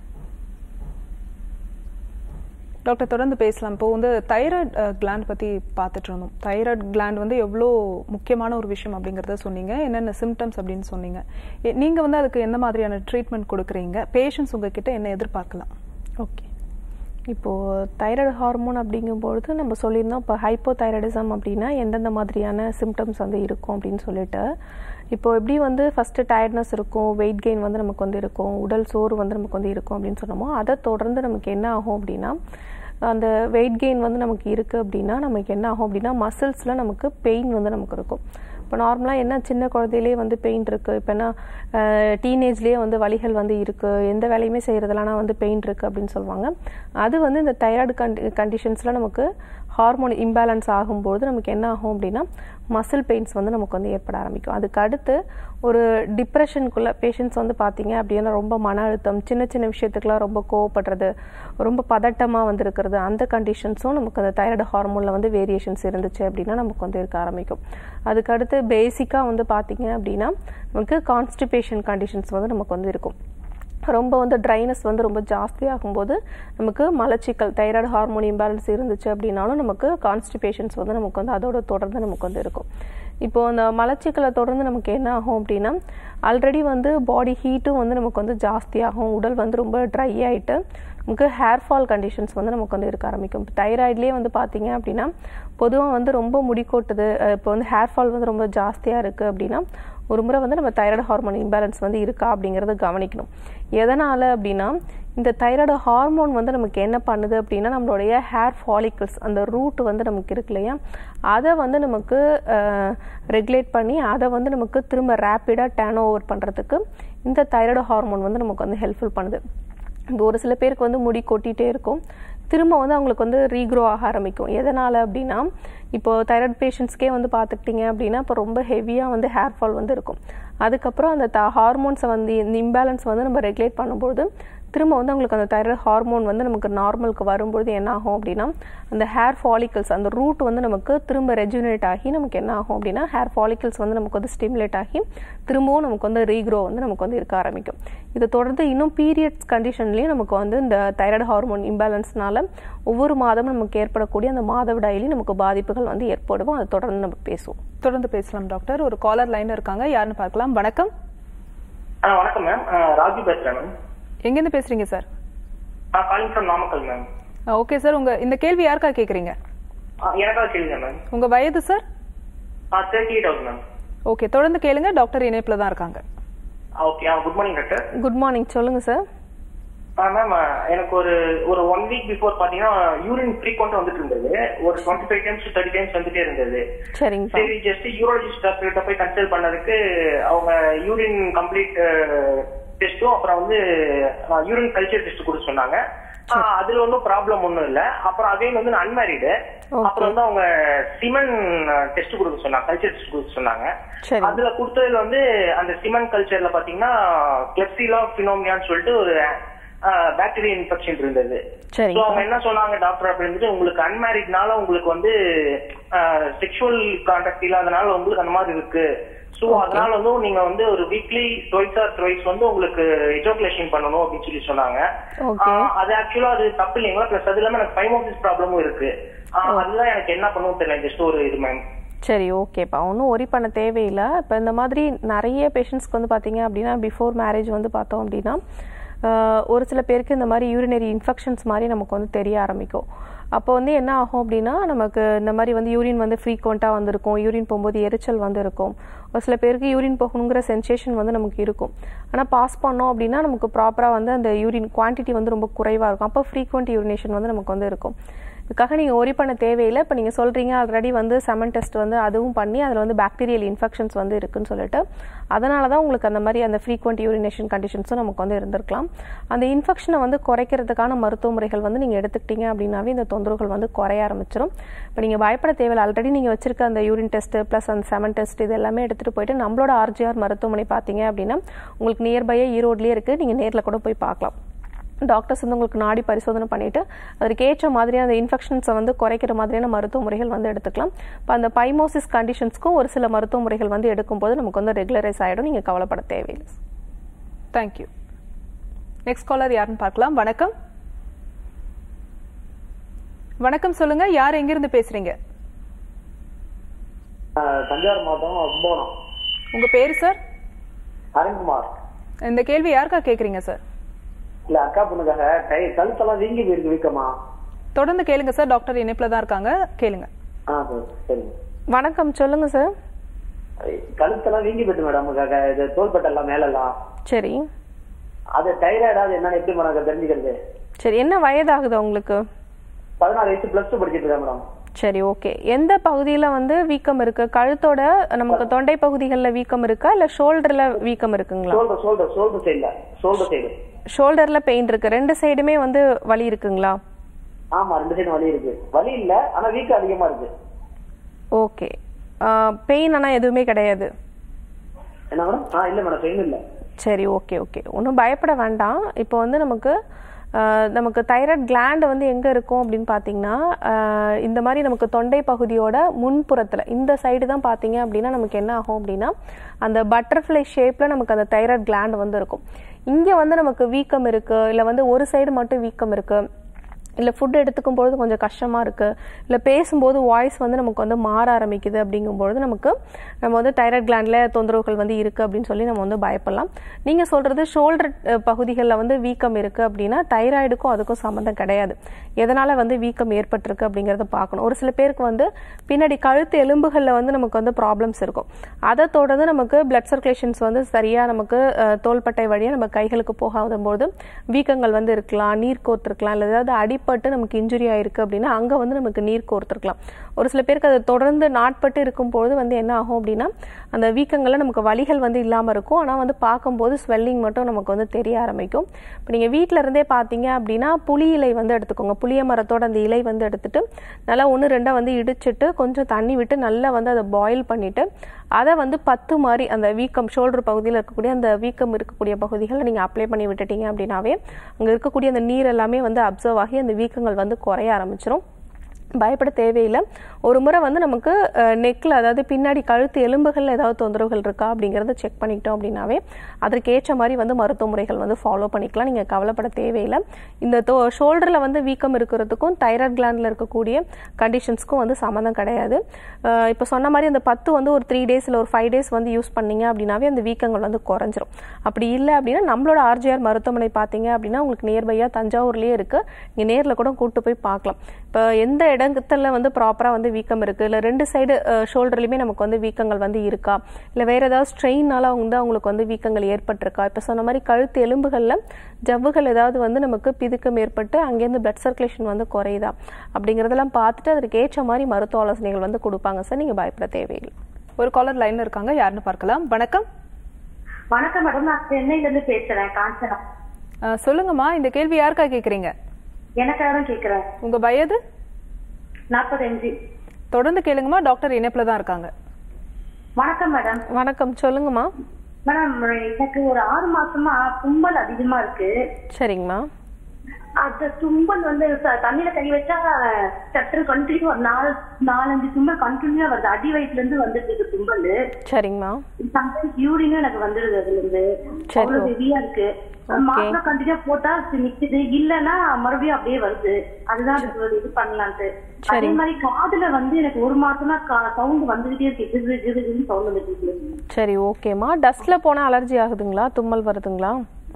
டாக்டர் தொடர்ந்து பேசலாம் இப்போ வந்து தைராய்டு கிளாண்ட் பற்றி பார்த்துட்டு இருந்தோம் தைராய்டு கிளாண்ட் வந்து எவ்வளோ முக்கியமான ஒரு விஷயம் அப்படிங்கிறத சொன்னீங்க என்னென்ன சிம்டம்ஸ் அப்படின்னு சொன்னீங்க எ- நீங்க வந்து அதுக்கு எந்த மாதிரியான ட்ரீட்மெண்ட் கொடுக்குறீங்க பேஷண்ட்ஸ் உங்ககிட்ட என்ன எதிர்பார்க்கலாம் ஓகே இப்போது தைராய்டு ஹார்மோன் அப்படிங்கும்பொழுது நம்ம சொல்லியிருந்தோம் இப்போ ஹைப்போ தைராய்டிசம் அப்படின்னா எந்தெந்த மாதிரியான சிம்டம்ஸ் வந்து இருக்கும் அப்படின்னு சொல்லிட்டு இப்போ எப்படி வந்து ஃபஸ்ட்டு டயர்ட்னஸ் இருக்கும் வெயிட் கெயின் வந்து நமக்கு வந்து இருக்கும் உடல் சோறு வந்து நமக்கு வந்து இருக்கும் அப்படின்னு சொன்னோமோ அதை தொடர்ந்து நமக்கு என்ன ஆகும் அப்படின்னா அந்த வெயிட் கெயின் வந்து நமக்கு இருக்குது அப்படின்னா நமக்கு என்ன ஆகும் அப்படின்னா மசில்ஸில் நமக்கு பெயின் வந்து நமக்கு இருக்கும் இப்போ நார்மலாக என்ன சின்ன குழந்தையிலே வந்து பெயின் இருக்குது இப்போ என்ன டீனேஜ்லேயே வந்து வலிகள் வந்து இருக்குது எந்த வேலையுமே செய்கிறதுலனா வந்து பெயின் இருக்குது அப்படின்னு சொல்லுவாங்க அது வந்து இந்த தைராய்டு கண்டி கண்டிஷன்ஸில் நமக்கு ஹார்மோன் இம்பேலன்ஸ் ஆகும்போது நமக்கு என்ன ஆகும் அப்படின்னா மசில் பெயின்ஸ் வந்து நமக்கு வந்து ஏற்பட ஆரம்பிக்கும் அதுக்கு அடுத்து ஒரு டிப்ரெஷனுக்குள்ள பேஷண்ட்ஸ் வந்து பார்த்தீங்க அப்படின்னா ரொம்ப மன அழுத்தம் சின்ன சின்ன விஷயத்துக்குலாம் ரொம்ப கோவப்படுறது ரொம்ப பதட்டமாக வந்து இருக்கிறது அந்த கண்டிஷன்ஸும் நமக்கு அந்த தைராய்டு ஹார்மோனில் வந்து வேரியேஷன்ஸ் இருந்துச்சு அப்படின்னா நமக்கு வந்து இருக்க ஆரம்பிக்கும் அதுக்கு அடுத்து பேசிக்காக வந்து பார்த்தீங்க அப்படின்னா நமக்கு கான்ஸ்டிபேஷன் கண்டிஷன்ஸ் வந்து நமக்கு வந்து இருக்கும் ரொம்ப வந்து ட்ரைனஸ் வந்து ரொம்ப ஜாஸ்தியாகும்போது நமக்கு மலச்சிக்கல் தைராய்டு ஹார்மோன் இம்பேலன்ஸ் இருந்துச்சு அப்படின்னாலும் நமக்கு கான்ஸ்டிபேஷன்ஸ் வந்து நமக்கு வந்து அதோட தொடர்ந்து நமக்கு வந்து இருக்கும் இப்போ அந்த மலச்சிக்கலை தொடர்ந்து நமக்கு என்ன ஆகும் அப்படின்னா ஆல்ரெடி வந்து பாடி ஹீட்டும் வந்து நமக்கு வந்து ஜாஸ்தியாகும் உடல் வந்து ரொம்ப ட்ரை ஆகிட்டு நமக்கு ஹேர் ஃபால் கண்டிஷன்ஸ் வந்து நமக்கு வந்து இருக்க ஆரம்பிக்கும் தைராய்ட்லேயே வந்து பார்த்தீங்க அப்படின்னா பொதுவாக வந்து ரொம்ப முடி கொட்டுது அஹ் இப்போ வந்து ஹேர் ஃபால் வந்து ரொம்ப ஜாஸ்தியாக இருக்குது அப்படின்னா ஒரு முறை வந்து நம்ம தைராய்டு ஹார்மோன் இம்பேலன்ஸ் வந்து இருக்கா அப்படிங்கிறத கவனிக்கணும் எதனால் அப்படின்னா இந்த தைராய்டு ஹார்மோன் வந்து நமக்கு என்ன பண்ணுது அப்படின்னா நம்மளுடைய ஹேர் ஃபாலிக்கல்ஸ் அந்த ரூட் வந்து நமக்கு இருக்கு இல்லையா அதை வந்து நமக்கு ரெகுலேட் பண்ணி அதை வந்து நமக்கு திரும்ப ரேப்பிடாக டேர்ன் ஓவர் பண்ணுறதுக்கு இந்த தைராய்டு ஹார்மோன் வந்து நமக்கு வந்து ஹெல்ப்ஃபுல் பண்ணுது இப்போ ஒரு சில பேருக்கு வந்து முடி கொட்டிகிட்டே இருக்கும் திரும்ப வந்து அவங்களுக்கு வந்து ரீக்ரோ ஆக ஆரம்பிக்கும் எதனால் அப்படின்னா இப்போ தைராய்டு பேஷண்ட்ஸ்க்கே வந்து பார்த்துக்கிட்டிங்க அப்படின்னா இப்போ ரொம்ப ஹெவியாக வந்து ஹேர் ஃபால் வந்து இருக்கும் அதுக்கப்புறம் அந்த த ஹார்மோன்ஸை வந்து இந்த இம்பேலன்ஸ் வந்து நம்ம ரெகுலேட் பண்ணும்போது திரும்ப வந்து அவங்களுக்கு அந்த தைராய்டு ஹார்மோன் வந்து நமக்கு நார்மலுக்கு வரும்பொழுது என்ன ஆகும் அப்படின்னா அந்த ஹேர் ஃபாலிக்கல்ஸ் அந்த ரூட் வந்து நமக்கு திரும்ப ரெஜுனேட் ஆகி நமக்கு என்ன ஆகும் அப்படின்னா ஹேர் ஃபாலிக்கல்ஸ் வந்து நமக்கு வந்து ஸ்டிமுலேட் ஆகி திரும்பவும் நமக்கு வந்து ரீக்ரோ வந்து நமக்கு வந்து இருக்க ஆரம்பிக்கும் இதை தொடர்ந்து இன்னும் பீரியட்ஸ் கண்டிஷன்லேயும் நமக்கு வந்து இந்த தைராய்டு ஹார்மோன் இம்பேலன்ஸ்னால ஒவ்வொரு மாதமும் நமக்கு ஏற்படக்கூடிய அந்த மாதவிடாயிலையும் நமக்கு பாதிப்புகள் வந்து ஏற்படும் அதை தொடர்ந்து நம்ம பேசுவோம் தொடர்ந்து பேசலாம் டாக்டர் ஒரு காலர் லைன் இருக்காங்க யாருன்னு பார்க்கலாம் வணக்கம் ஆ வணக்கம் மேம் ராஜு பேசுறேன் மேம் எங்கேருந்து பேசுறீங்க சார் நான் calling from Namakkal ma'am okay sir உங்க இந்த கேள்வி யாருக்கா கேக்குறீங்க எனக்காக கேளுங்க மேம் உங்க வயது சார் ஆ தேர்ட்டி எயிட் ஆகுது மேம் ஓகே தொடர்ந்து கேளுங்க டாக்டர் இணைப்புல தான் இருக்காங்க okay ah good morning doctor good morning சொல்லுங்கள் சார் ஆ மேம் எனக்கு ஒரு ஒரு ஒன் வீக் பிஃபோர் பாத்தீங்கன்னா யூரின் ஃப்ரீக்வெண்ட் வந்துட்டு இருந்தது ஒரு twenty five times thirty times வந்துட்டே இருந்தது சரிங்கப்பா சரி ஜஸ்ட் யூரோலஜிஸ்ட் டாக்டர்கிட்ட போய் கன்சல்ட் பண்ணதுக்கு அவங்க யூரின் கம்ப்ளீட் டெஸ்ட்டும் அப்புறம் வந்து யூரின் கல்ச்சர் டெஸ்ட் கொடுக்க சொன்னாங்க ஆ, அதுல ஒன்றும் ப்ராப்ளம் ஒன்றும் இல்ல அப்புறம் அகைன் வந்து நான் அன்மேரிடு அப்புறம் வந்து அவங்க சிமன் டெஸ்ட் கொடுக்க சொன்னாங்க கல்ச்சர் டெஸ்ட் கொடுக்க சொன்னாங்க சரி அதுல கொடுத்ததுல வந்து அந்த சிமன் கல்ச்சர்ல பாத்தீங்கன்னா கிளெப்சிலா பினோமியான்னு சொல்லிட்டு ஒரு பாக்டீரியா இன்ஃபெக்ஷன் இருந்தது So, சரிங்க அவங்க என்ன சொன்னாங்க டாக்டர் அப்படின்னு உங்களுக்கு அன்மேரிட்னால உங்களுக்கு வந்து செக்ஷுவல் கான்டாக்ட் இல்லாதனால உங்களுக்கு அந்த மாதிரி இருக்கு சோ அதனால வந்து நீங்க வந்து ஒரு வீக்லி டுவைஸ் ஆர் த்ரைஸ் வந்து உங்களுக்கு எஜோகுலேஷன் பண்ணணும் அப்படின்னு சொல்லி சொன்னாங்க ஓகே ஆஹ் அது ஆக்சுவலா அது தப்பு இல்லைங்களா பிளஸ் அது இல்லாம எனக்கு ஃபைமோசிஸ் ப்ராப்ளமும் இருக்கு ஆஹ் அதுதான் எனக்கு என்ன பண்ணணும் தெரியல ஜஸ்ட் ஒரு இது மேம் சரி ஓகேப்பா ஒன்றும் ஒரி பண்ண தேவையில்லை இப்போ இந்த மாதிரி நிறைய பேஷண்ட்ஸ்க்கு வந்து பார்த்தீங்க அப்படின்னா பிஃபோர் மேரேஜ் வந்து பார்த்தோம் அப்படின்னா ஆஹ், ஒரு சில பேருக்கு இந்த மாதிரி யூரினரி இன்ஃபெக்ஷன்ஸ் மாதிரி நமக்கு வந்து தெரிய ஆரம்பிக்கும் அப்போ வந்து என்ன ஆகும் அப்படின்னா நமக்கு இந்த மாதிரி வந்து யூரின் வந்து ஃப்ரீக்வெண்ட்டாக வந்திருக்கும் யூரின் போகும்போது எரிச்சல் வந்து இருக்கும் ஒரு சில பேருக்கு யூரின் போகணுங்கிற சென்சேஷன் வந்து நமக்கு இருக்கும் ஆனால் பாஸ் பண்ணோம் அப்படின்னா நமக்கு ப்ராப்பராக வந்து அந்த யூரின் குவான்டிட்டி வந்து ரொம்ப குறைவாக இருக்கும் அப்போ ஃப்ரீக்வெண்ட் யூரினேஷன் வந்து நமக்கு வந்து இருக்கும் இதுக்காக நீங்கள் ஒரி பண்ண தேவையில்லை இப்போ நீங்கள் சொல்கிறீங்க ஆல்ரெடி வந்து செமன் டெஸ்ட் வந்து அதுவும் பண்ணி அதில் வந்து பாக்டீரியல் இன்ஃபெக்ஷன்ஸ் வந்து இருக்குன்னு சொல்லிட்டு அதனால தான் உங்களுக்கு அந்த மாதிரி அந்த ஃப்ரீக்வெண்ட் யூரினேஷன் கண்டிஷன்ஸும் நமக்கு வந்து இருந்திருக்கலாம் அந்த இன்ஃபெக்ஷனை வந்து குறைக்கிறதுக்கான மருத்துவ முறைகள் வந்து நீங்கள் எடுத்துக்கிட்டீங்க அப்படின்னாவே இந்த தொந்தரவுகள் வந்து குறைய ஆரம்பிச்சிடும் இப்போ நீங்கள் பயப்பட தேவையில்லை ஆல்ரெடி நீங்கள் வச்சிருக்க அந்த யூரின் டெஸ்ட் ப்ளஸ் அந்த செமன் டெஸ்ட் இது எல்லாமே எடுத்துகிட்டு போயிட்டு நம்மளோட ஆர்ஜிஆர் மருத்துவமனை பார்த்தீங்க அப்படின்னா உங்களுக்கு நியர்பையே ஈரோட்லேயே இருக்குது நீங்கள் நேரில் கூட போய் பார்க்கலாம் டாக்டர்ஸ் வந்து உங்களுக்கு நாடி பரிசோதனை பண்ணிட்டு அதற்கு ஏற்ற மாதிரியான அந்த இன்ஃபெக்ஷன்ஸை வந்து குறைக்கிற மாதிரியான மருத்துவ முறைகள் வந்து எடுத்துக்கலாம் இப்போ அந்த பைமோசிஸ் கண்டிஷன்ஸ்க்கும் ஒரு சில மருத்துவ முறைகள் வந்து எடுக்கும்போது நமக்கு வந்து ரெகுலரைஸ் ஆகிடும் நீங்கள் கவலைப்பட தேவையில்லை தேங்க்யூ நெக்ஸ்ட் காலர் யாருன்னு பார்க்கலாம் வணக்கம் வணக்கம் சொல்லுங்க யார் எங்கிருந்து பேசுறீங்க தஞ்சாவூர் மாவட்டம் கும்பகோணம் உங்க பேரு சார் அருண்குமார் இந்த கேள்வி யாருக்கா கேக்குறீங்க சார் இல்ல அக்கா பொண்ணுக்காக கை கழுத்தெல்லாம் வீங்கி போயிருக்கு வீக்கமா தொடர்ந்து கேளுங்க சார் டாக்டர் இணைப்புல தான் இருக்காங்க கேளுங்க ஆ சரி சரிங்க வணக்கம் சொல்லுங்க சார் கழுத்தெல்லாம் வீங்கி போயிட்டு மேடம் க- இது தோள்பட்டெல்லாம் மேலெல்லாம் சரி அது டைராய்டா அது என்னன்னு எப்படி மேடம் தெரிஞ்சுக்கிறது சரி என்ன வயதாகுது உங்களுக்கு பதினாறு வயசு பிளஸ் டூ படிச்சிட்டு இருக்கேன் மேடம் சரி ஓகே எந்த பகுதியில் வந்து வீக்கம் இருக்கு கழுத்தோட நமக்கு தொண்டை பகுதிகளில் வீக்கம் இருக்கா இல்லை ஷோல்டரில் வீக்கம் இருக்குங்களா ஷோல்டர் ஷோல்டர் ஷோல்டர் சைடுல ஷோல்டர் சைடு ஷோல்டரில் பெயின் இருக்கு ரெண்டு சைடுமே வந்து வலி இருக்குங்களா ஆமா ரெண்டு சைடு வலி இருக்கு வலி இல்ல ஆனா வீக்கம் அதிகமா இருக்கு ஓகே பெயின் ஆனால் எதுவுமே கிடையாது என்ன மேடம் ஆ இல்ல மேடம் பெயின் இல்ல சரி ஓகே ஓகே ஒன்றும் பயப்பட வேண்டாம் இப்போ வந்து நமக்கு ஆஹ், நமக்கு தைராய்டு கிளாண்ட் வந்து எங்கே இருக்கும் அப்படின்னு பார்த்தீங்கன்னா ஆஹ், இந்த மாதிரி நமக்கு தொண்டை பகுதியோட முன்புறத்தில் இந்த சைடு தான் பார்த்தீங்க அப்படின்னா நமக்கு என்ன ஆகும் அப்படின்னா அந்த பட்டர்ஃப்ளை ஷேப்பில் நமக்கு அந்த தைராய்டு கிளாண்ட் வந்து இருக்கும் இங்கே வந்து நமக்கு வீக்கம் இருக்குது இல்லை வந்து ஒரு சைடு மட்டும் வீக்கம் இருக்குது இல்லை ஃபுட் எடுத்துக்கும் பொழுது கொஞ்சம் கஷ்டமாக இருக்குது இல்லை பேசும்போது வாய்ஸ் வந்து நமக்கு வந்து மாற ஆரம்பிக்குது அப்படிங்கும்பொழுது நமக்கு நம்ம வந்து தைராய்ட் கிளாண்டில் தொந்தரவுகள் வந்து இருக்குது அப்படின்னு சொல்லி நம்ம வந்து பயப்படலாம் நீங்கள் சொல்கிறது ஷோல்டர் பகுதிகளில் வந்து வீக்கம் இருக்குது அப்படின்னா தைராய்டுக்கும் அதுக்கும் சம்மந்தம் கிடையாது எதனால் வந்து வீக்கம் ஏற்பட்டிருக்கு அப்படிங்கிறத பார்க்கணும் ஒரு சில பேருக்கு வந்து பின்னாடி கழுத்து எலும்புகளில் வந்து நமக்கு வந்து ப்ராப்ளம்ஸ் இருக்கும் அதை தொடர்ந்து நமக்கு பிளட் சர்க்குலேஷன்ஸ் வந்து சரியாக நமக்கு அஹ், தோள்பட்டை வழியாக நம்ம கைகளுக்கு போகாத போது வீக்கங்கள் வந்து இருக்கலாம் நீர் கோர்த்துருக்கலாம் இல்லை ஏதாவது அடிபட்டு நமக்கு இன்ஜுரி ஆயிருக்கு அப்படின்னா அங்கே வந்து நமக்கு நீர் கோர்த்துருக்கலாம் ஒரு சில பேருக்கு அது தொடர்ந்து நாட்பட்டு இருக்கும்போது வந்து என்ன ஆகும் அப்படின்னா அந்த வீக்கங்கள்ல நமக்கு வலிகள் வந்து இல்லாமல் இருக்கும் ஆனால் வந்து பார்க்கும்போது ஸ்வெல்லிங் மட்டும் நமக்கு வந்து தெரிய ஆரம்பிக்கும் இப்போ நீங்கள் வீட்டில் இருந்தே பார்த்தீங்க அப்படின்னா புளி இலை வந்து எடுத்துக்கோங்க புளிய மரத்தோட அந்த இலை வந்து எடுத்துட்டு நல்லா ஒன்று ரெண்டாக வந்து இடிச்சிட்டு கொஞ்சம் தண்ணி விட்டு நல்லா வந்து அதை பாயில் பண்ணிட்டு அதை வந்து பத்து மாதிரி அந்த வீக்கம் ஷோல்டர் பகுதியில் இருக்கக்கூடிய அந்த வீக்கம் இருக்கக்கூடிய பகுதிகளை நீங்கள் அப்ளை பண்ணி விட்டுட்டீங்க அப்படின்னாவே அங்கே இருக்கக்கூடிய அந்த நீர் எல்லாமே வந்து அப்சர்வ் ஆகி அந்த வீக்கங்கள் வந்து குறைய ஆரம்பிச்சிரும் பயப்பட தேவையில்லை ஒரு முறை வந்து நமக்கு நெக்கில் அதாவது பின்னாடி கழுத்து எலும்புகளில் ஏதாவது தொந்தரவுகள் இருக்கா அப்படிங்கிறத செக் பண்ணிக்கிட்டோம் அப்படின்னாவே அதற்கு ஏற்ற மாதிரி வந்து மருத்துவ முறைகள் வந்து ஃபாலோ பண்ணிக்கலாம் நீங்கள் கவலைப்பட தேவையில்லை இந்த தோ ஷோல்டரில் வந்து வீக்கம் இருக்கிறதுக்கும் தைராய்ட் கிளாண்டில் இருக்கக்கூடிய கண்டிஷன்ஸ்க்கும் வந்து சம்மந்தம் கிடையாது இப்போ சொன்ன மாதிரி அந்த பத்து வந்து ஒரு த்ரீ டேஸ் இல்லை ஒரு ஃபைவ் டேஸ் வந்து யூஸ் பண்ணீங்க அப்படின்னாவே அந்த வீக்கங்கள் வந்து குறைஞ்சிரும் அப்படி இல்லை அப்படின்னா நம்மளோட ஆர்ஜிஆர் மருத்துவமனை பார்த்தீங்க அப்படின்னா உங்களுக்கு நியர்பையாக தஞ்சாவூர்லேயே இருக்குது நீங்கள் நேரில் கூட கூட்டு போய் பார்க்கலாம் இப்போ எந்த இடத்துல வந்து ப்ராப்பராக வந்து வீக்கம் இருக்குது இல்லை ரெண்டு சைடு ஷோல்டர்லையுமே நமக்கு வந்து வீக்கங்கள் வந்து இருக்கா இல்லை வேறு ஏதாவது ஸ்ட்ரெயினால வந்து அவங்களுக்கு வந்து வீக்கங்கள் ஏற்பட்டிருக்கா இப்போ சொன்ன மாதிரி கழுத்து எலும்புகளில் ஜவ்வுகள் ஏதாவது வந்து நமக்கு பிதுக்கம் ஏற்பட்டு அங்கேருந்து பிளட் சர்க்குலேஷன் வந்து குறையுதா அப்படிங்கிறதெல்லாம் பார்த்துட்டு அதற்கு ஏற்ற மாதிரி மருத்துவ ஆலோசனைகள் வந்து கொடுப்பாங்க சார் நீங்கள் பயப்பட தேவையில்லை ஒரு காலர் லைன்ல இருக்காங்க யாருன்னு பார்க்கலாம் வணக்கம் வணக்கம் மேடம் நான் சென்னையில இருந்து பேசுறேன் காஞ்சனா அஹ், சொல்லுங்கம்மா இந்த கேள்வி யாருக்கா கேக்குறீங்க எனக்காக தான் கேக்குறேன் உங்க வயது நாற்பத்தஞ்சு தொடர்ந்து கேளுங்கம்மா டாக்டர் இணைப்புல தான் இருக்காங்க வணக்கம் மேடம் வணக்கம் சொல்லுங்கம்மா மேடம் எனக்கு ஒரு ஆறு மாசமா தும்பல் அதிகமா இருக்கு சரிங்கம்மா அந்த தும்பல் வந்து ச- தண்ணியில கை வச்சா சற்று கண்டினியூ ஒரு நாலு நாலஞ்சு தும்பல் கண்டினியூ வருது அடி வயிற்றுல இருந்து வந்துட்டு இருக்கு தும்பல் சரிங்கம்மா சம்டைம்ஸ் யூரினும் எனக்கு வந்துடுது அதுல இருந்து சரி. அவ்வளவு ஹெவியா இருக்கு மாத்திரை கண்டினியூ போட்டா சி- நிக்குது இல்லன்னா மறுபடியும் அப்படியே வருது அதுதான் அதுக்கு ஒரு இது பண்ணலான்ட்டு அதே மாதிரி காதுல வந்து எனக்கு ஒரு மாசமா சவுண்ட் வந்துகிட்டே இருக்கு கிது கிதுன்னு சவுண்ட் வந்துட்டு இருக்கு சரி ஓகேம்மா டஸ்ட்டில் போனால் அலர்ஜி ஆகுதுங்களா தும்மல் வருதுங்களா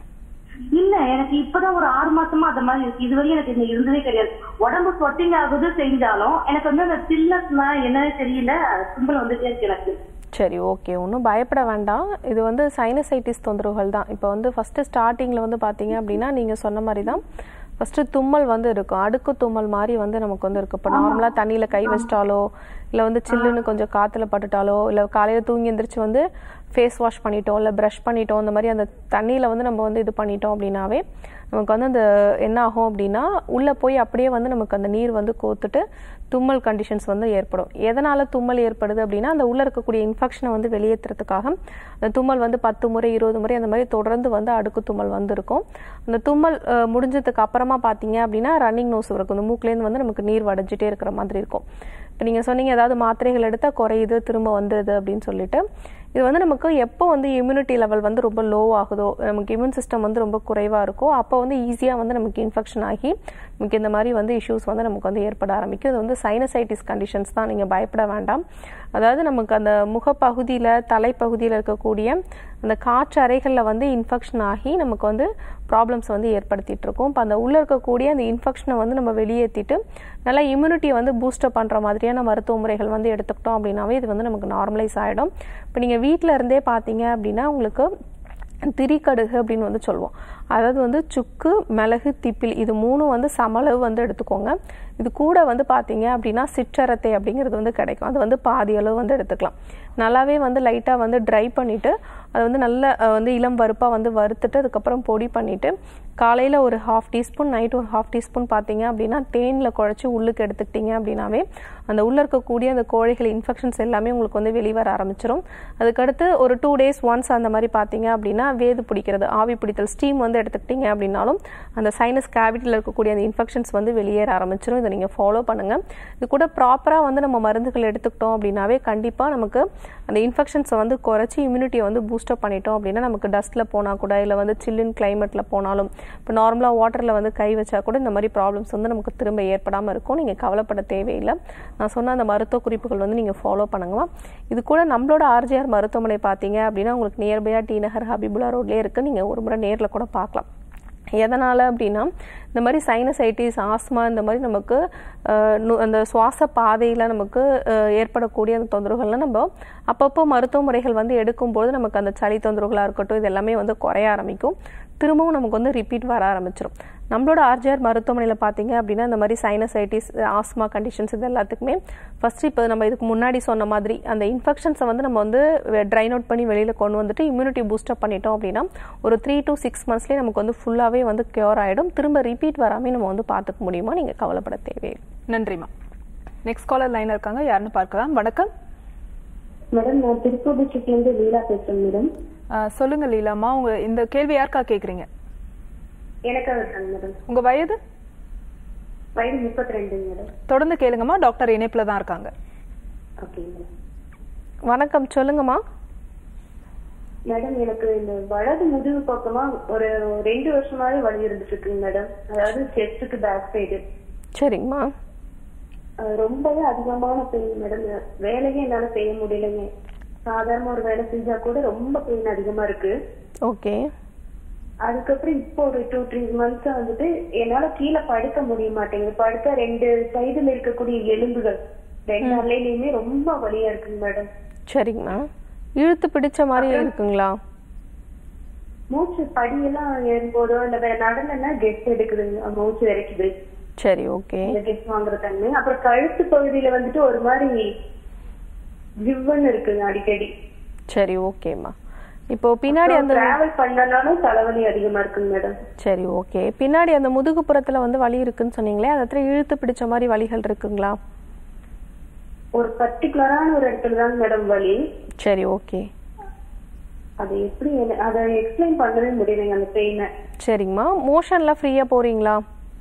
இல்ல எனக்கு இப்பதான் ஒரு ஆறு மாசமா அந்த மாதிரி இருக்கு இதுவரையும் எனக்கு இந்த இருந்ததே கிடையாது உடம்பு ஸ்வெட்டிங் ஆகுது செஞ்சாலும் எனக்கு வந்து அந்த சில்லஸ்னா என்னன்னு தெரியல தும்பல் வந்துட்டே இருக்கு எனக்கு சரி ஓகே ஒன்றும் பயப்பட வேண்டாம் இது வந்து சைனசைட்டிஸ் தொந்தரவுகள் தான் இப்போ வந்து ஃபஸ்ட்டு ஸ்டார்டிங்கில் வந்து பார்த்தீங்க அப்படின்னா நீங்கள் சொன்ன மாதிரி தான் ஃபஸ்ட்டு தும்மல் வந்து இருக்கும் அடுக்கு தும்மல் மாதிரி வந்து நமக்கு வந்து இருக்கும் இப்போ நார்மலாக தண்ணியில் கை வச்சிட்டாலோ இல்லை வந்து சில்லுன்னு கொஞ்சம் காற்றுல பட்டுட்டாலோ இல்லை காலையில் தூங்கி எந்திரிச்சு வந்து ஃபேஸ் வாஷ் பண்ணிட்டோம் இல்லை ப்ரஷ் பண்ணிட்டோம் இந்த மாதிரி அந்த தண்ணியில் வந்து நம்ம வந்து இது பண்ணிட்டோம் அப்படின்னாவே நமக்கு வந்து அந்த என்ன ஆகும் அப்படின்னா உள்ளே போய் அப்படியே வந்து நமக்கு அந்த நீர் வந்து கோத்துட்டு தும்மல் கண்டிஷன்ஸ் வந்து ஏற்படும் எதனால் தும்மல் ஏற்படுது அப்படின்னா அந்த உள்ளே இருக்கக்கூடிய இன்ஃபெக்ஷனை வந்து வெளியேற்றுறதுக்காக அந்த தும்மல் வந்து பத்து முறை இருபது முறை அந்த மாதிரி தொடர்ந்து வந்து அடுக்கு தும்மல் வந்து இருக்கும் அந்த தும்மல் அஹ், முடிஞ்சதுக்கு அப்புறமா பார்த்தீங்க அப்படின்னா ரன்னிங் நோஸ் இருக்கும் இந்த மூக்குலேருந்து வந்து நமக்கு நீர் வடைஞ்சிட்டே இருக்கிற மாதிரி இருக்கும் இப்போ நீங்கள் சொன்னீங்க ஏதாவது மாத்திரைகள் எடுத்தால் குறையுது திரும்ப வந்துடுது அப்படின்னு சொல்லிட்டு இது வந்து நமக்கு எப்போ வந்து இம்யூனிட்டி லெவல் வந்து ரொம்ப லோ ஆகுதோ நமக்கு இம்யூன் சிஸ்டம் வந்து ரொம்ப குறைவாக இருக்கோ அப்போ வந்து ஈஸியாக வந்து நமக்கு இன்ஃபெக்ஷன் ஆகி நமக்கு இந்த மாதிரி வந்து இஷ்யூஸ் வந்து நமக்கு வந்து ஏற்பட ஆரம்பிக்கும் இது வந்து சைனசைட்டிஸ் கண்டிஷன்ஸ் தான் நீங்கள் பயப்பட வேண்டாம் அதாவது நமக்கு அந்த முகப்பகுதியில் தலைப்பகுதியில் இருக்கக்கூடிய அந்த காற்று அறைகளில் வந்து இன்ஃபெக்ஷன் ஆகி நமக்கு வந்து ப்ராப்ளம்ஸ் வந்து ஏற்படுத்திட்டு இருக்கும் இப்போ அந்த உள்ளே இருக்கக்கூடிய அந்த இன்ஃபெக்ஷனை வந்து நம்ம வெளியேற்றிட்டு நல்லா இம்யூனிட்டியை வந்து பூஸ்டப் பண்ணுற மாதிரியான மருத்துவ முறைகள் வந்து எடுத்துக்கிட்டோம் அப்படின்னாவே இது வந்து நமக்கு நார்மலைஸ் ஆகிடும் இப்போ நீங்கள் வீட்டில் இருந்தே பார்த்தீங்க அப்படின்னா உங்களுக்கு திரிக்கடுகு அப்படின்னு வந்து சொல்லுவோம் அதாவது வந்து சுக்கு மிளகு திப்பிலி இது மூணும் வந்து சமளவு வந்து எடுத்துக்கோங்க இது கூட வந்து பார்த்தீங்க அப்படின்னா சிற்றரத்தை அப்படிங்கிறது வந்து கிடைக்கும் அது வந்து பாதி அளவு வந்து எடுத்துக்கலாம் நல்லாவே வந்து லைட்டாக வந்து ட்ரை பண்ணிவிட்டு அதை வந்து நல்ல அஹ், வந்து இளம் வறுப்பாக வந்து வறுத்துட்டு அதுக்கப்புறம் பொடி பண்ணிவிட்டு காலையில் ஒரு ஹாஃப் டீஸ்பூன் நைட் ஒரு ஹாஃப் டீஸ்பூன் பார்த்தீங்க அப்படின்னா தேனில் குழச்சி உள்ளுக்கு எடுத்துக்கிட்டீங்க அப்படின்னாவே அந்த உள்ளே இருக்கக்கூடிய அந்த கோழைகள் இன்ஃபெக்ஷன்ஸ் எல்லாமே உங்களுக்கு வந்து வெளிவர ஆரம்பிச்சிடும் அதுக்கடுத்து ஒரு டூ டேஸ் ஒன்ஸ் அந்த மாதிரி பார்த்தீங்க அப்படின்னா வேது பிடிக்கிறது ஆவி பிடித்தல் ஸ்டீம் வந்து எடுத்துக்கிட்டீங்க அப்படின்னாலும் அந்த சைனஸ் கேவிட்டியில் இருக்கக்கூடிய அந்த இன்ஃபெக்ஷன்ஸ் வந்து வெளியேற ஆரம்பிச்சிடும் இதை நீங்கள் ஃபாலோ பண்ணுங்கள் இது கூட ப்ராப்பராக வந்து நம்ம மருந்துகள் எடுத்துக்கிட்டோம் அப்படின்னாவே கண்டிப்பாக நமக்கு அந்த இன்ஃபெக்ஷன்ஸை வந்து குறைச்சி இம்யூனிட்டியை வந்து பூஸ்டப் பண்ணிட்டோம் அப்படின்னா நமக்கு டஸ்ட்டில் போனால் கூட இல்லை வந்து சில்லின் கிளைமேட்டில் போனாலும் இப்போ நார்மலாக வாட்டரில் வந்து கை வச்சா கூட இந்த மாதிரி ப்ராப்ளம்ஸ் வந்து நமக்கு திரும்ப ஏற்படாமல் இருக்கும் நீங்கள் கவலைப்பட தேவையில்லை நான் சொன்ன அந்த மருத்துவ குறிப்புகள் வந்து நீங்கள் ஃபாலோ பண்ணுங்கம்மா இது கூட நம்மளோட ஆர்ஜிஆர் மருத்துவமனை பார்த்தீங்க அப்படின்னா உங்களுக்கு நியர்பையாக டி நகர் ஹபிபுல்லா ரோட்லேயே இருக்குது நீங்கள் ஒரு முறை நேரில் கூட பார்க்கலாம் எதனால் அப்படின்னா இந்த மாதிரி சைனசைட்டிஸ் ஆஸ்மா இந்த மாதிரி நமக்கு அஹ், நு- அந்த சுவாச பாதையில் நமக்கு அஹ், ஏற்படக்கூடிய அந்த தொந்தரவுகள்லாம் நம்ம அப்பப்போ மருத்துவ முறைகள் வந்து எடுக்கும்போது நமக்கு அந்த சளி தொந்தரவுகளாக இருக்கட்டும் இது எல்லாமே வந்து குறைய ஆரம்பிக்கும் திரும்பவும் நமக்கு வந்து ரிப்பீட் வர ஆரம்பிச்சிடும் நம்மளோட ஆர்ஜிஆர் மருத்துவமனையில் பார்த்தீங்க அப்படின்னா இந்த மாதிரி சைனசைட்டிஸ் ஆஸ்மா கண்டிஷன்ஸ் இது எல்லாத்துக்குமே ஃபர்ஸ்ட் இப்போ நம்ம இதுக்கு முன்னாடி சொன்ன மாதிரி அந்த இன்ஃபெக்ஷன்ஸை வந்து நம்ம வந்து ட்ரைன் அவுட் பண்ணி வெளியில் கொண்டு வந்துட்டு இம்யூனிட்டி பூஸ்டப் பண்ணிட்டோம் அப்படின்னா ஒரு த்ரீ to சிக்ஸ் மந்த்ஸ்லேயே நமக்கு வந்து ஃபுல்லாகவே வந்து க்யூர் ஆகிடும் திரும்ப ரிப்பீட் வராமல் நம்ம வந்து பார்த்துக்க முடியுமா நீங்கள் கவலைப்பட தேவையில்லை நன்றிம்மா நெக்ஸ்ட் காலர் லைன்ல இருக்காங்க யாருன்னு பார்க்கலாம் வணக்கம் மேடம் நான் திருப்பூர் டிஸ்ட்ரிக்ட்ல இருந்து லீலா பேசுறேன் மேடம் அஹ், சொல்லுங்க லீலாமா உங்க இந்த கேள்வி யாருக்கா கேக்குறீங்க எனக்காக இருக்காங்க மேடம் உங்க வயது வயது முப்பத்தி ரெண்டு மேடம் தொடர்ந்து கேளுங்கம்மா டாக்டர் இணைப்புல தான் இருக்காங்க ஓகே மேடம் வணக்கம் சொல்லுங்கம்மா மேடம் எனக்கு இந்த வலது முதுகு பக்கமா ஒரு ரெண்டு வருஷமாவே வலி இருந்துட்டு இருக்குங்க மேடம் அதாவது செஸ்டுக்கு பேக் சைடு சரிங்கம்மா ரொம்பவே அதிகமான பெயின் மேடம் வேலையே என்னால செய்ய முடியலைங்க சாதாரண ஒரு வேலை செஞ்சா கூட ரொம்ப பெயின் அதிகமா இருக்கு ஓகே அதுக்கப்புறம் இப்போ ஒரு டூ த்ரீ மந்த்ஸ் வந்துட்டு என்னால கீழே படுக்க முடிய மாட்டேங்குது படுக்க ரெண்டு சைடுல இருக்கக்கூடிய எலும்புகள் ரெண்டு அலையிலயுமே ரொம்ப வலியா இருக்குங்க மேடம் சரிங்கம்மா இழுத்து பிடிச்ச மாதிரி இருக்குங்களா மூச்சு படியெல்லாம் ஏறும்போதோ இல்ல வேற நடனா கெட் எடுக்குதுங்க மூச்சு இறைக்குது சரி ஓகே இந்த கெட் வாங்குற தன்மை அப்புறம் கழுத்து பகுதியில வந்துட்டு ஒரு மாதிரி ஜிவ்வன்னு இருக்குங்க அடிக்கடி சரி ஓகேம்மா இப்போ பின்னாடி அந்த டிராவல் பண்ணனாலும் தலைவலி அதிகமா இருக்குங்க மேடம் சரி ஓகே பின்னாடி அந்த முதுகுப்புறத்துல வந்து வலி இருக்குன்னு சொன்னீங்களே அந்த இடத்துல இழுத்து பிடிச்ச மாதிரி வலிகள் இருக்குங்களா ஒரு பர்டிகுலரான ஒரு இடத்துல தான் மேடம் வலி சரி ஓகே அது எப்படி என்ன- அதை எக்ஸ்பிளைன் பண்ணவே முடியலைங்க அந்த பெயினை சரிங்கம்மா மோஷன்ல ஃப்ரீயா போறீங்களா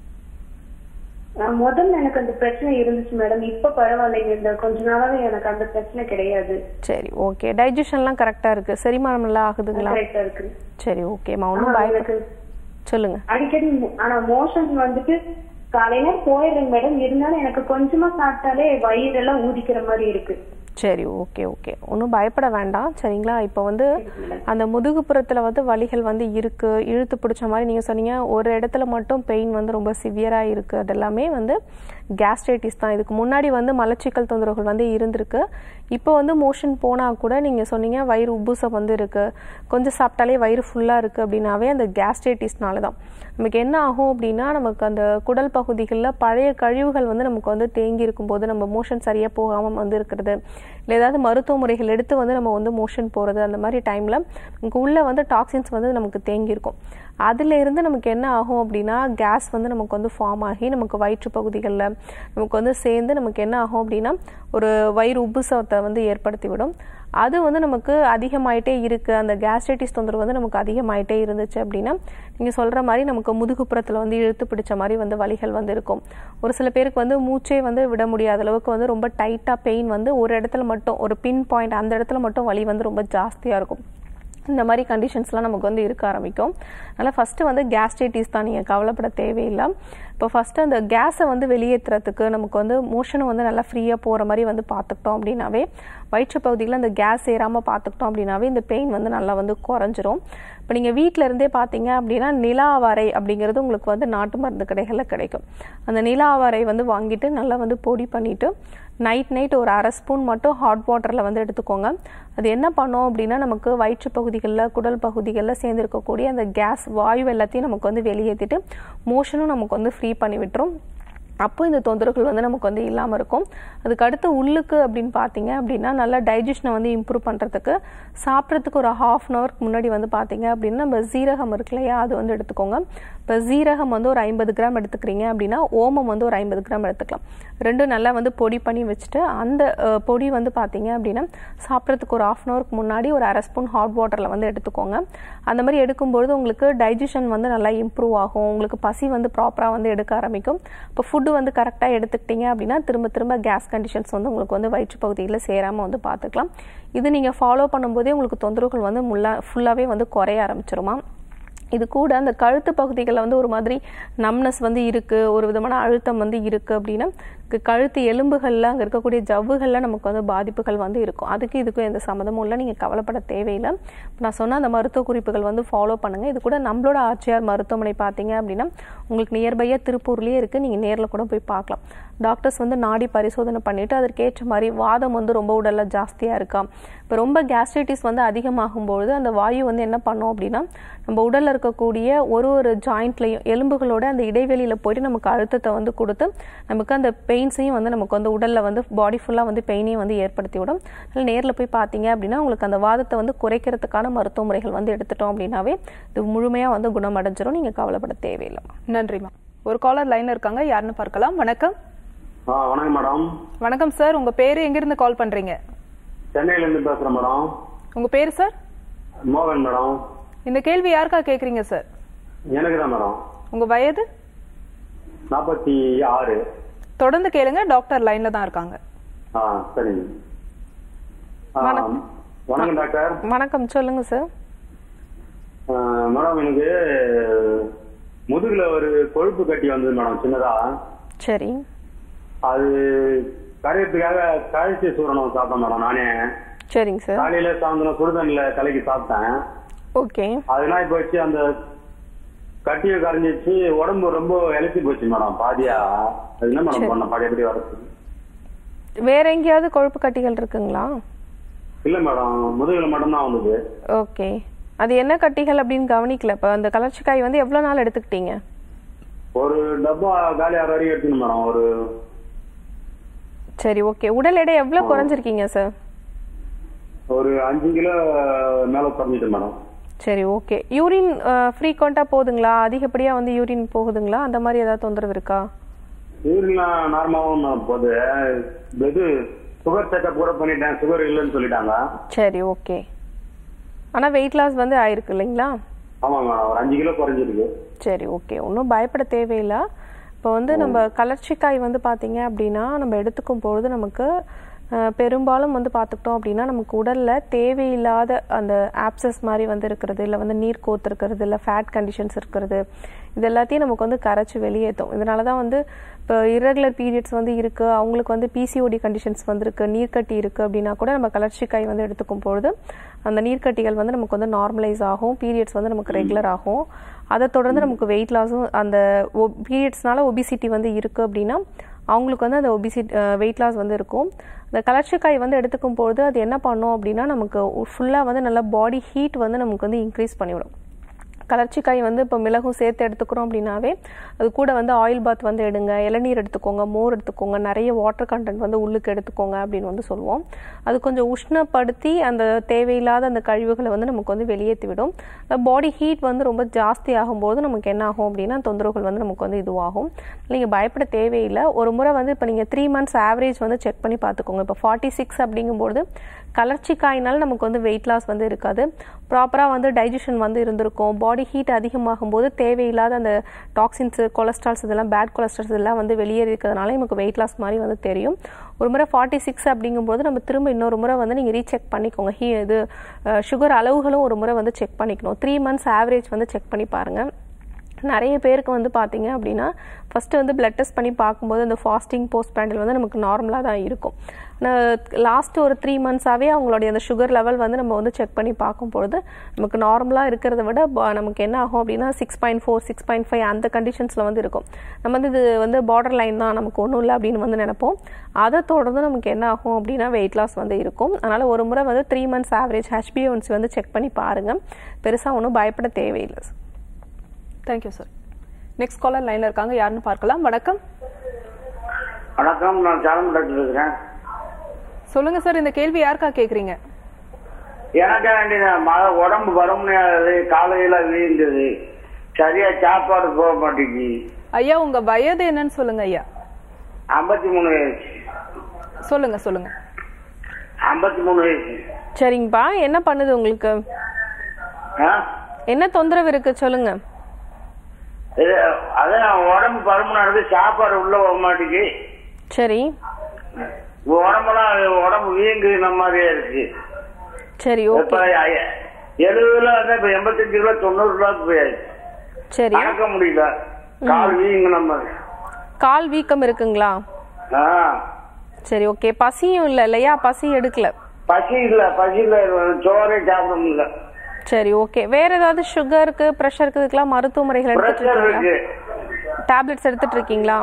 முதல்ல எனக்கு அந்த பிரச்சனை இருந்துச்சு மேடம் இப்ப பரவாயில்லைங்க இந்த கொஞ்ச நாளாவே எனக்கு அந்த பிரச்சனை கிடையாது சரி ஓகே டைஜஷன்லாம் கரெக்டா இருக்கு செரிமானம் எல்லாம் ஆகுதுங்களா கரெக்டா இருக்கு சரி ஓகேம்மா ஒன்றும் ஆனா பயப்பட எனக்கு சொல்லுங்க அடிக்கடி மு- ஆனா மோஷன் வந்துட்டு காலையில போயிடுறேங்க மேடம் இருந்தாலும் எனக்கு கொஞ்சமா சாப்பிட்டாலே வயிறெல்லாம் ஊதிக்கிற மாதிரி இருக்கு சரி ஓகே ஓகே ஒன்றும் பயப்பட வேண்டாம் சரிங்களா இப்போ வந்து அந்த முதுகுப்புறத்தில் வந்து வலிகள் வந்து இருக்கு இழுத்து பிடிச்ச மாதிரி நீங்கள் சொன்னீங்க ஒரு இடத்துல மட்டும் பெயின் வந்து ரொம்ப சிவியராக இருக்குது அதெல்லாமே வந்து கேஸ்ட்ரைட்டிஸ் தான் இதுக்கு முன்னாடி வந்து மலச்சிக்கல் தொந்தரவுகள் வந்து இருந்திருக்கு இப்போ வந்து மோஷன் போனால் கூட நீங்கள் சொன்னீங்க வயிறு உப்புசம் வந்து இருக்குது கொஞ்சம் சாப்பிட்டாலே வயிறு ஃபுல்லாக இருக்குது அப்படின்னாவே அந்த கேஸ்ட்ரைட்டிஸ்னால தான் நமக்கு என்ன ஆகும் அப்படின்னா நமக்கு அந்த குடல் பகுதிகளில் பழைய கழிவுகள் வந்து நமக்கு வந்து தேங்கி இருக்கும்போது நம்ம மோஷன் சரியாக போகாமல் வந்து இருக்கிறது இல்லை ஏதாவது மருத்துவ முறைகள் எடுத்து வந்து நம்ம வந்து மோஷன் போகிறது அந்த மாதிரி டைமில் நமக்கு உள்ளே வந்து டாக்ஸின்ஸ் வந்து நமக்கு தேங்கி இருக்கும் அதுல இருந்து நமக்கு என்ன ஆகும் அப்படின்னா கேஸ் வந்து நமக்கு வந்து ஃபார்ம் ஆகி நமக்கு வயிற்று பகுதிகளில் நமக்கு வந்து சேர்ந்து நமக்கு என்ன ஆகும் அப்படின்னா ஒரு வயிறு உப்புசத்தை வந்து ஏற்படுத்தி விடும் அது வந்து நமக்கு அதிகமாயிட்டே இருக்கு அந்த கேஸ்ட்ரைட்டிஸ் தொந்தரவு வந்து நமக்கு அதிகமாயிட்டே இருந்துச்சு அப்படின்னா நீங்க சொல்ற மாதிரி நமக்கு முதுகுப்புறத்துல வந்து இழுத்து பிடிச்ச மாதிரி வந்து வலிகள் வந்து இருக்கும் ஒரு சில பேருக்கு வந்து மூச்சே வந்து விட முடியாத அளவுக்கு வந்து ரொம்ப டைட்டா பெயின் வந்து ஒரு இடத்துல மட்டும் ஒரு பின் பாயிண்ட் அந்த இடத்துல மட்டும் வலி வந்து ரொம்ப ஜாஸ்தியா இருக்கும் இந்த மாதிரி கண்டிஷன்ஸ்லாம் நமக்கு வந்து இருக்க ஆரம்பிக்கும் அதனால் ஃபஸ்ட்டு வந்து கேஸ்ட்ரைட்டிஸ் தான் நீங்கள் கவலைப்பட தேவையில்லை இப்போ ஃபஸ்ட்டு அந்த கேஸை வந்து வெளியேற்றுறதுக்கு நமக்கு வந்து மோஷனும் வந்து நல்லா ஃப்ரீயாக போகிற மாதிரி வந்து பார்த்துக்கிட்டோம் அப்படின்னாவே வயிற்று பகுதியில் அந்த கேஸ் ஏறாமல் பார்த்துக்கிட்டோம் அப்படின்னாவே இந்த பெயின் வந்து நல்லா வந்து குறைஞ்சிரும் இப்போ நீங்கள் வீட்டில் இருந்தே பார்த்தீங்க அப்படின்னா நிலாவரை அப்படிங்கிறது உங்களுக்கு வந்து நாட்டு மருந்து கடைகளில் கிடைக்கும் அந்த நிலாவரை வந்து வாங்கிட்டு நல்லா வந்து பொடி பண்ணிவிட்டு நைட் நைட் ஒரு அரை ஸ்பூன் மட்டும் ஹாட் வாட்டரில் வந்து எடுத்துக்கோங்க அது என்ன பண்ணோம் அப்படின்னா நமக்கு வயிற்று பகுதிகளில் குடல் பகுதிகளில் சேர்ந்துருக்கக்கூடிய அந்த கேஸ் வாயு எல்லாத்தையும் நமக்கு வந்து வெளியேற்றிட்டு மோஷனும் நமக்கு வந்து ஃப்ரீ பண்ணி விட்டுரும் அப்போ இந்த தொந்தரவுகள் வந்து நமக்கு வந்து இல்லாமல் இருக்கும் அதுக்கு அடுத்து உள்ளுக்கு அப்படின்னு பார்த்தீங்க அப்படின்னா நல்லா டைஜஷனை வந்து இம்ப்ரூவ் பண்ணுறதுக்கு சாப்பிட்றதுக்கு ஒரு ஹாஃப் அன் ஹவருக்கு முன்னாடி வந்து பார்த்தீங்க அப்படின்னா நம்ம சீரகம் இருக்கு இல்லையா அது வந்து எடுத்துக்கோங்க இப்போ சீரகம் வந்து ஒரு ஐம்பது கிராம் எடுத்துக்கிறீங்க அப்படின்னா ஓமம் வந்து ஒரு ஐம்பது கிராம் எடுத்துக்கலாம் ரெண்டும் நல்லா வந்து பொடி பண்ணி வச்சுட்டு அந்த அஹ், பொடி வந்து பார்த்தீங்க அப்படின்னா சாப்பிட்றதுக்கு ஒரு ஆஃப் அன் ஹவருக்கு முன்னாடி ஒரு அரை ஸ்பூன் ஹாட் வாட்டரில் வந்து எடுத்துக்கோங்க அந்த மாதிரி எடுக்கும்பொழுது உங்களுக்கு டைஜஷன் வந்து நல்லா இம்ப்ரூவ் ஆகும் உங்களுக்கு பசி வந்து ப்ராப்பராக வந்து எடுக்க ஆரம்பிக்கும் இப்போ ஃபுட்டு வந்து கரெக்டாக எடுத்துக்கிட்டீங்க அப்படின்னா திரும்ப திரும்ப கேஸ் கண்டிஷன்ஸ் வந்து உங்களுக்கு வந்து வயிற்று பகுதியில் சேராமல் வந்து பார்த்துக்கலாம் இது நீங்கள் ஃபாலோ பண்ணும்போதே உங்களுக்கு தொந்தரவுகள் வந்து முல்லா ஃபுல்லாகவே வந்து குறைய ஆரம்பிச்சிருமா இது கூட அந்த கழுத்து பகுதிகளில் வந்து ஒரு மாதிரி நம்னஸ் வந்து இருக்குது ஒரு விதமான அழுத்தம் வந்து இருக்குது அப்படின்னா க- கழுத்து எலும்புகள்ல அங்கே இருக்கக்கூடிய ஜவ்வுகளில் நமக்கு வந்து பாதிப்புகள் வந்து இருக்கும் அதுக்கு இதுக்கும் எந்த சம்மந்தமும் இல்லை நீங்கள் கவலைப்பட தேவையில்லை இப்ப நான் சொன்ன அந்த மருத்துவ குறிப்புகள் வந்து ஃபாலோ பண்ணுங்கள் இது கூட நம்மளோட ஆர்ச்சிஆர் மருத்துவமனை பார்த்தீங்க அப்படின்னா உங்களுக்கு நியர்பையாக திருப்பூர்லேயே இருக்குது நீங்கள் நேரில் கூட போய் பார்க்கலாம் டாக்டர்ஸ் வந்து நாடி பரிசோதனை பண்ணிவிட்டு அதற்கேற்ற மாதிரி வாதம் வந்து ரொம்ப உடலில் ஜாஸ்தியாக இருக்கா இப்போ ரொம்ப கேஸ்ட்ரைட்டிஸ் வந்து அதிகமாகும்பொழுது அந்த வாயு வந்து என்ன பண்ணும் அப்படின்னா நம்ம உடலில் இருக்கக்கூடிய ஒரு ஒரு ஜாயிண்ட்லையும் எலும்புகளோட அந்த இடைவெளியில் போயிட்டு நமக்கு அழுத்தத்தை வந்து கொடுத்து நமக்கு அந்த பெயின்ஸையும் வந்து நமக்கு வந்து உடலில் வந்து பாடி ஃபுல்லாக வந்து பெயினையும் வந்து ஏற்படுத்தி விடும் அதனால் நேரில் போய் பார்த்தீங்க அப்படின்னா உங்களுக்கு அந்த வாதத்தை வந்து குறைக்கிறதுக்கான மருத்துவ முறைகள் வந்து எடுத்துட்டோம் அப்படின்னாவே இது முழுமையாக வந்து குணமடைஞ்சிரும் நீங்கள் கவலைப்பட தேவையில்லை நன்றிம்மா ஒரு காலர் லைன்ல இருக்காங்க யாருன்னு பார்க்கலாம் வணக்கம் ஆ வணக்கம் மேடம் வணக்கம் சார் உங்க பேரு எங்கிருந்து கால் பண்றீங்க சென்னையில இருந்து பேசுறேன் மேடம் உங்க பேரு சார் மோகன் மேடம் இந்த கேள்வி யாருக்கா கேக்குறீங்க சார் எனக்கு தான் மேடம் உங்க வயது நாற்பத்தி ஆறு தொடர்ந்து கேளுங்க டாக்டர் லைன்ல தான் இருக்காங்க ஆ சரிங்க ஆ, வணக்கம். வணக்கம் டாக்டர் வணக்கம் சொல்லுங்கள் சார் ஆ, மேடம் எனக்கு முதுகுல ஒரு கொழுப்பு கட்டி வந்தது மேடம் சின்னதா சரி அது கரையத்துக்காக கழிச்சு சூரணம் சாப்பிட்டேன் மேடம் நானே சரிங்க சார் காலையில சாயந்தரம் சுடுதண்ணில கலக்கி சாப்பிட்டேன் ஓகே அதெல்லாம் இப்ப வச்சு அந்த கட்டியை கரைஞ்சிச்சு உடம்பு ரொம்ப இழைச்சி போச்சு மேடம் பாதியா அது என்ன மேடம் பண்ண பாதி எப்படி வரது வேற எங்கேயாவது கொழுப்பு கட்டிகள் இருக்குங்களா இல்ல மேடம் முதுகுல மட்டும்தான் வந்தது ஓகே அது என்ன கட்டிகள் அப்படின்னு கவனிக்கல இப்போ அந்த கலர்ச்சிக்காய் வந்து எவ்வளோ நாள் எடுத்துக்கிட்டீங்க ஒரு டப்பா காலி ஆறு வரைக்கும் எடுத்துக்கணும் மேடம் ஒரு சரி ஓகே உடல் எடை எவ்வளோ குறைஞ்சிருக்கீங்க சார் ஒரு அஞ்சு கிலோ மேல குறைஞ்சிட்டு மேடம் சரி ஓகே யூரின் ஃப்ரீக்வெண்ட்டாக போகுதுங்களா அதிகப்படியாக வந்து யூரின் போகுதுங்களா அந்த மாதிரி ஏதாவது தொந்தரவு இருக்கா யூரின்லாம் நார்மலாகவும் மேடம் போகுது இது சுகர் செக்கப் கூட பண்ணிட்டேன் சுகர் இல்லைன்னு சொல்லிட்டாங்க சரி ஓகே ஆனால் வெயிட் லாஸ் வந்து ஆயிருக்கு இல்லைங்களா ஆமா மேடம் ஒரு அஞ்சு கிலோ குறைஞ்சிருக்கு சரி ஓகே ஒன்றும் பயப்பட தேவையில்லை இப்போ வந்து நம்ம கலர்ச்சிக்காய் வந்து பார்த்தீங்க அப்படின்னா நம்ம எடுத்துக்கும் பொழுது நமக்கு அஹ், பெரும்பாலும் வந்து பார்த்துக்கிட்டோம் அப்படின்னா நமக்கு உடலில் தேவையில்லாத அந்த ஆப்சஸ் மாதிரி வந்து இருக்கிறது இல்லை வந்து நீர் கோத்து இருக்கிறது இல்லை ஃபேட் கண்டிஷன்ஸ் இருக்கிறது இது எல்லாத்தையும் நமக்கு வந்து கரைச்சி வெளியேற்றும் இதனால தான் வந்து இப்போ இரகுலர் பீரியட்ஸ் வந்து இருக்குது அவங்களுக்கு வந்து பிசிஓடி கண்டிஷன்ஸ் வந்திருக்கு நீர்க்கட்டி இருக்குது அப்படின்னா கூட நம்ம கலர்ச்சிக்காய் வந்து எடுத்துக்கும் பொழுது அந்த நீர்க்கட்டிகள் வந்து நமக்கு வந்து நார்மலைஸ் ஆகும் பீரியட்ஸ் வந்து நமக்கு ரெகுலர் ஆகும் அதை தொடர்ந்து நமக்கு வெயிட் லாஸும் அந்த பீரியட்ஸ்னால ஒபிசிட்டி வந்து இருக்குது அப்படின்னா அவங்களுக்கு வந்து அந்த ஒபிசிட்டி வெயிட் லாஸ் வந்து இருக்கும் அந்த கலர்ச்சிக்காய் வந்து எடுத்துக்கும் பொழுது அது என்ன பண்ணும் அப்படின்னா நமக்கு ஃபுல்லாக வந்து நல்லா பாடி ஹீட் வந்து நமக்கு வந்து இன்க்ரீஸ் பண்ணிவிடும் கலர்ச்சிக்காய் வந்து இப்போ மிளகும் சேர்த்து எடுத்துக்கிறோம் அப்படின்னாவே அது கூட வந்து ஆயில் பாத் வந்து எடுங்க இளநீர் எடுத்துக்கோங்க மோர் எடுத்துக்கோங்க நிறைய வாட்டர் கண்டென்ட் வந்து உள்ளுக்கு எடுத்துக்கோங்க அப்படின்னு வந்து சொல்லுவோம் அது கொஞ்சம் உஷ்ணப்படுத்தி அந்த தேவையில்லாத அந்த கழிவுகளை வந்து நமக்கு வந்து வெளியேற்றி விடும் பாடி ஹீட் வந்து ரொம்ப ஜாஸ்தி ஆகும்போது நமக்கு என்ன ஆகும் அப்படின்னா தொந்தரவுகள் வந்து நமக்கு வந்து இதுவாகும் நீங்கள் பயப்பட தேவையில்லை ஒரு முறை வந்து இப்போ நீங்கள் த்ரீ மந்த்ஸ் ஆவரேஜ் வந்து செக் பண்ணி பார்த்துக்கோங்க இப்போ ஃபார்ட்டி சிக்ஸ் அப்படிங்கும்போது கலர்ச்சிக்காயினால் நமக்கு வந்து வெயிட் லாஸ் வந்து இருக்காது ப்ராப்பராக வந்து டைஜஷன் வந்து இருந்திருக்கும் பாடி ஹீட் அதிகமாகும் போது தேவையில்லாத அந்த டாக்ஸின்ஸ் கொலஸ்ட்ரால்ஸ் இதெல்லாம் பேட் கொலஸ்ட்ரால்ஸ் இதெல்லாம் வந்து வெளியேறி இருக்கிறதுனால நமக்கு வெயிட் லாஸ் மாதிரி வந்து தெரியும் ஒரு முறை ஃபார்ட்டி சிக்ஸ் அப்படிங்கும்போது நம்ம திரும்ப இன்னொரு முறை வந்து நீங்கள் ரீசெக் பண்ணிக்கோங்க ஹீ இது சுகர் அளவுகளும் ஒரு முறை வந்து செக் பண்ணிக்கணும் த்ரீ மந்த்ஸ் ஆவரேஜ் வந்து செக் பண்ணி பாருங்கள் நிறைய பேருக்கு வந்து பார்த்தீங்க அப்படின்னா ஃபஸ்ட்டு வந்து பிளட் டெஸ்ட் பண்ணி பார்க்கும்போது அந்த ஃபாஸ்டிங் போஸ்ட் பேண்டல் வந்து நமக்கு நார்மலாக தான் இருக்கும் லாஸ்ட் ஒரு த்ரீ மந்த்ஸாகவே அவங்களுடைய அந்த சுகர் லெவல் வந்து நம்ம வந்து செக் பண்ணி பார்க்கும்பொழுது நமக்கு நார்மலாக இருக்கிறத விட ப- நமக்கு என்ன ஆகும் அப்படின்னா six point four six point five அந்த கண்டிஷன்ஸில் வந்து இருக்கும் நம்ம வந்து இது வந்து பார்டர் லைன் தான் நமக்கு ஒன்றும் இல்லை அப்படின்னு வந்து நினைப்போம் அதை தொடர்ந்து நமக்கு என்ன ஆகும் அப்படின்னா வெயிட் லாஸ் வந்து இருக்கும் அதனால் ஒரு முறை வந்து த்ரீ மந்த்ஸ் ஆவரேஜ் ஹெச்பிஓன்சி வந்து செக் பண்ணி பாருங்கள் பெருசாக ஒன்றும் பயப்பட தேவையில்லை தேங்க்யூ சார் நெக்ஸ்ட் காலர் லைன்ல இருக்காங்க யாருன்னு பார்க்கலாம் வணக்கம் வணக்கம் நான் சேலம் டாக்டர் இருக்கிறேன் சொல்லுங்க சார் இந்த கேள்வி யாருக்கா கேக்குறீங்க எனக்கு வேண்டிய மழை உடம்பு வரும்னு காலையில வீழ்ந்தது சரியா சாப்பாடு போக மாட்டேங்குது ஐயா உங்க வயது என்னன்னு சொல்லுங்க ஐயா ஐம்பத்தி மூணு வயசு சொல்லுங்க சொல்லுங்க ஐம்பத்தி மூணு வயசு சரிங்கப்பா என்ன பண்ணுது உங்களுக்கு ஆ? என்ன தொந்தரவு இருக்கு சொல்லுங்க இது அதான் உடம்பு பருமனா இருக்கு சாப்பாடு உள்ள போக மாட்டேங்குது சரி உடம்பெல்லாம் உடம்பு வீங்குன மாதிரியே இருக்கு சரி இப்ப ஓகே எழுபதுல வந்து இப்ப எண்பத்தஞ்சு கிலோ தொண்ணூறு கிலோக்கு போயாச்சு சரி நடக்க முடியல கால் வீங்குன மாதிரி கால் வீக்கம் இருக்குங்களா ஆ சரி ஓகே பசியும் இல்லை இல்லையா பசி எடுக்கல பசி இல்ல பசி இல்ல சோறே சாப்பிட முடியல சரி ஓகே வேற ஏதாவது சுகருக்கு ப்ரெஷருக்கு இதுக்கெல்லாம் மருத்துவ முறைகள் எடுத்துட்டு பிரஷர் இருக்கீங்களா இருக்கு டேப்லெட்ஸ் எடுத்துட்டு இருக்கீங்களா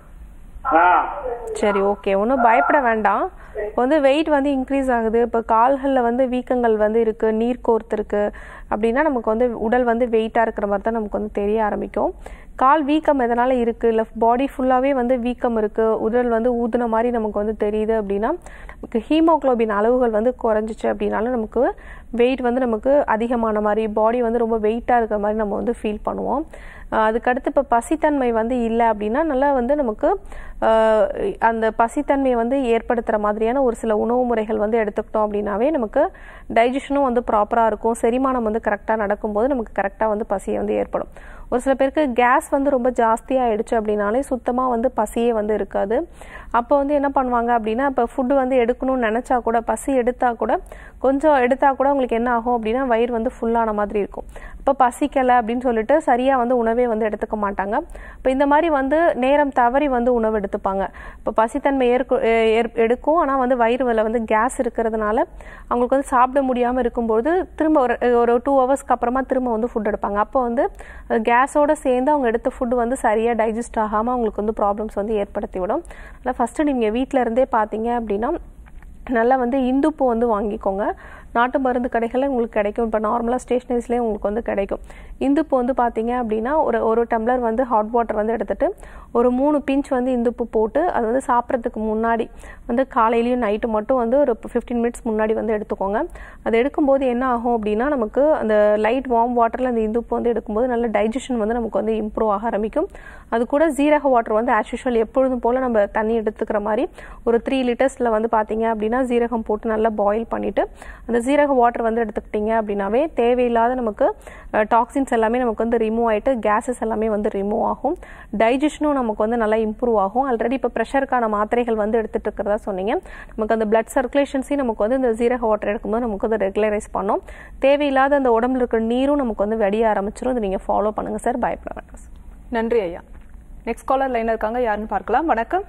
ஆ சரி ஓகே ஒன்றும் பயப்பட வேண்டாம் இப்போ வந்து வெயிட் வந்து இன்க்ரீஸ் ஆகுது இப்போ கால்களில் வந்து வீக்கங்கள் வந்து இருக்குது நீர் கோர்த்து இருக்கு அப்படின்னா நமக்கு வந்து உடல் வந்து வெயிட்டாக இருக்கிற மாதிரி தான் நமக்கு வந்து தெரிய ஆரம்பிக்கும் கால் வீக்கம் எதனால் இருக்குது இல்லை பாடி ஃபுல்லாகவே வந்து வீக்கம் இருக்குது உடல் வந்து ஊதுன மாதிரி நமக்கு வந்து தெரியுது அப்படின்னா நமக்கு ஹீமோக்ளோபின் அளவுகள் வந்து குறைஞ்சிச்சு அப்படின்னாலும் நமக்கு வெயிட் வந்து நமக்கு அதிகமான மாதிரி பாடி வந்து ரொம்ப வெயிட்டாக இருக்கிற மாதிரி நம்ம வந்து ஃபீல் பண்ணுவோம் ஆஹ் அதுக்கடுத்து இப்போ பசித்தன்மை வந்து இல்லை அப்படின்னா நல்லா வந்து நமக்கு ஆஹ் அந்த பசித்தன்மையை வந்து ஏற்படுத்துகிற மாதிரியான ஒரு சில உணவு முறைகள் வந்து எடுத்துக்கிட்டோம் அப்படின்னாவே நமக்கு டைஜஷனும் வந்து ப்ராப்பராக இருக்கும் செரிமானம் வந்து கரெக்டாக நடக்கும்போது நமக்கு கரெக்டாக வந்து பசியை வந்து ஏற்படும் ஒரு சில பேருக்கு கேஸ் வந்து ரொம்ப ஜாஸ்தியாகிடுச்சு அப்படின்னாலே சுத்தமாக வந்து பசியே வந்து இருக்காது அப்போ வந்து என்ன பண்ணுவாங்க அப்படின்னா இப்போ ஃபுட்டு வந்து எடுக்கணும்னு நினச்சா கூட பசி எடுத்தா கூட கொஞ்சம் எடுத்தா கூட உங்களுக்கு என்ன ஆகும் அப்படின்னா வயிறு வந்து ஃபுல்லான மாதிரி இருக்கும் இப்போ பசிக்கலை அப்படின்னு சொல்லிட்டு சரியாக வந்து உணவே வந்து எடுத்துக்க மாட்டாங்க இப்போ இந்த மாதிரி வந்து நேரம் தவறி வந்து உணவு எடுத்துப்பாங்க இப்போ பசித்தன்மை ஏற்கு ஏ- ஏற்- எடுக்கும் ஆனால் வந்து வயிறுல வந்து கேஸ் இருக்கிறதுனால அவங்களுக்கு வந்து சாப்பிட முடியாமல் இருக்கும்போது திரும்ப ஒரு ஒரு டூ ஹவர்ஸ்க்கு அப்புறமா திரும்ப வந்து ஃபுட் எடுப்பாங்க அப்போ வந்து கேஸோட சேர்ந்து அவங்க எடுத்த ஃபுட் வந்து சரியாக டைஜஸ்ட் ஆகாமல் அவங்களுக்கு வந்து ப்ராப்ளம்ஸ் வந்து ஏற்படுத்தி விடும் அதனால் ஃபஸ்ட்டு நீங்கள் வீட்டில் இருந்தே பார்த்தீங்க அப்படின்னா நல்லா வந்து இந்துப்பு வந்து வாங்கிக்கோங்க நாட்டு மருந்து கடைகளில் உங்களுக்கு கிடைக்கும் இப்போ நார்மலாக ஸ்டேஷனரிஸ்லேயே உங்களுக்கு வந்து கிடைக்கும் இந்துப்பு வந்து பார்த்தீங்க அப்படின்னா ஒரு ஒரு டம்ளர் வந்து ஹாட் வாட்டர் வந்து எடுத்துட்டு ஒரு மூணு பிஞ்ச் வந்து இந்துப்பு போட்டு அது வந்து சாப்பிட்றதுக்கு முன்னாடி வந்து காலையிலையும் நைட்டு மட்டும் வந்து ஒரு ஃபிஃப்டீன் மினிட்ஸ் முன்னாடி வந்து எடுத்துக்கோங்க அது எடுக்கும்போது என்ன ஆகும் அப்படின்னா நமக்கு அந்த லைட் வார்ம் வாட்டரில் அந்த இந்துப்பு வந்து எடுக்கும்போது நல்ல டைஜஷன் வந்து நமக்கு வந்து இம்ப்ரூவ் ஆக ஆரம்பிக்கும் அது கூட ஜீரக வாட்டர் வந்து ஆஸ் யூஷுவல் எப்பொழுதும் போல் நம்ம தண்ணி எடுத்துக்கிற மாதிரி ஒரு த்ரீ லிட்டர்ஸில் வந்து பார்த்தீங்க அப்படின்னா ஜீரகம் போட்டு நல்லா பாயில் பண்ணிவிட்டு அந்த ஜீரக வாட்டர் வந்து எடுத்துக்கிட்டிங்க அப்படின்னாவே தேவையில்லாத நமக்கு டாக்ஸின்ஸ் எல்லாமே நமக்கு வந்து ரிமூவ் ஆகிட்டு கேஸஸ் எல்லாமே வந்து ரிமூவ் ஆகும் டைஜஷனும் நமக்கு வந்து நல்லா இம்ப்ரூவ் ஆகும் ஆல்ரெடி இப்போ ப்ரெஷருக்கான மாத்திரைகள் வந்து எடுத்துட்டு இருக்கிறதா சொன்னீங்க நமக்கு அந்த பிளட் சர்க்குலேஷன்ஸையும் நமக்கு வந்து இந்த ஜீரக வாட்டர் எடுக்கும்போது நமக்கு வந்து ரெகுலரைஸ் பண்ணும் தேவையில்லாத அந்த உடம்புல இருக்கிற நீரும் நமக்கு வந்து வெடிய ஆரம்பிச்சிடும் இதை நீங்கள் ஃபாலோ பண்ணுங்கள் சார் பயப்பட வேண்டாம் சார் நன்றி ஐயா நெக்ஸ்ட் காலர் லைன் இருக்காங்க யாருன்னு பார்க்கலாம் வணக்கம்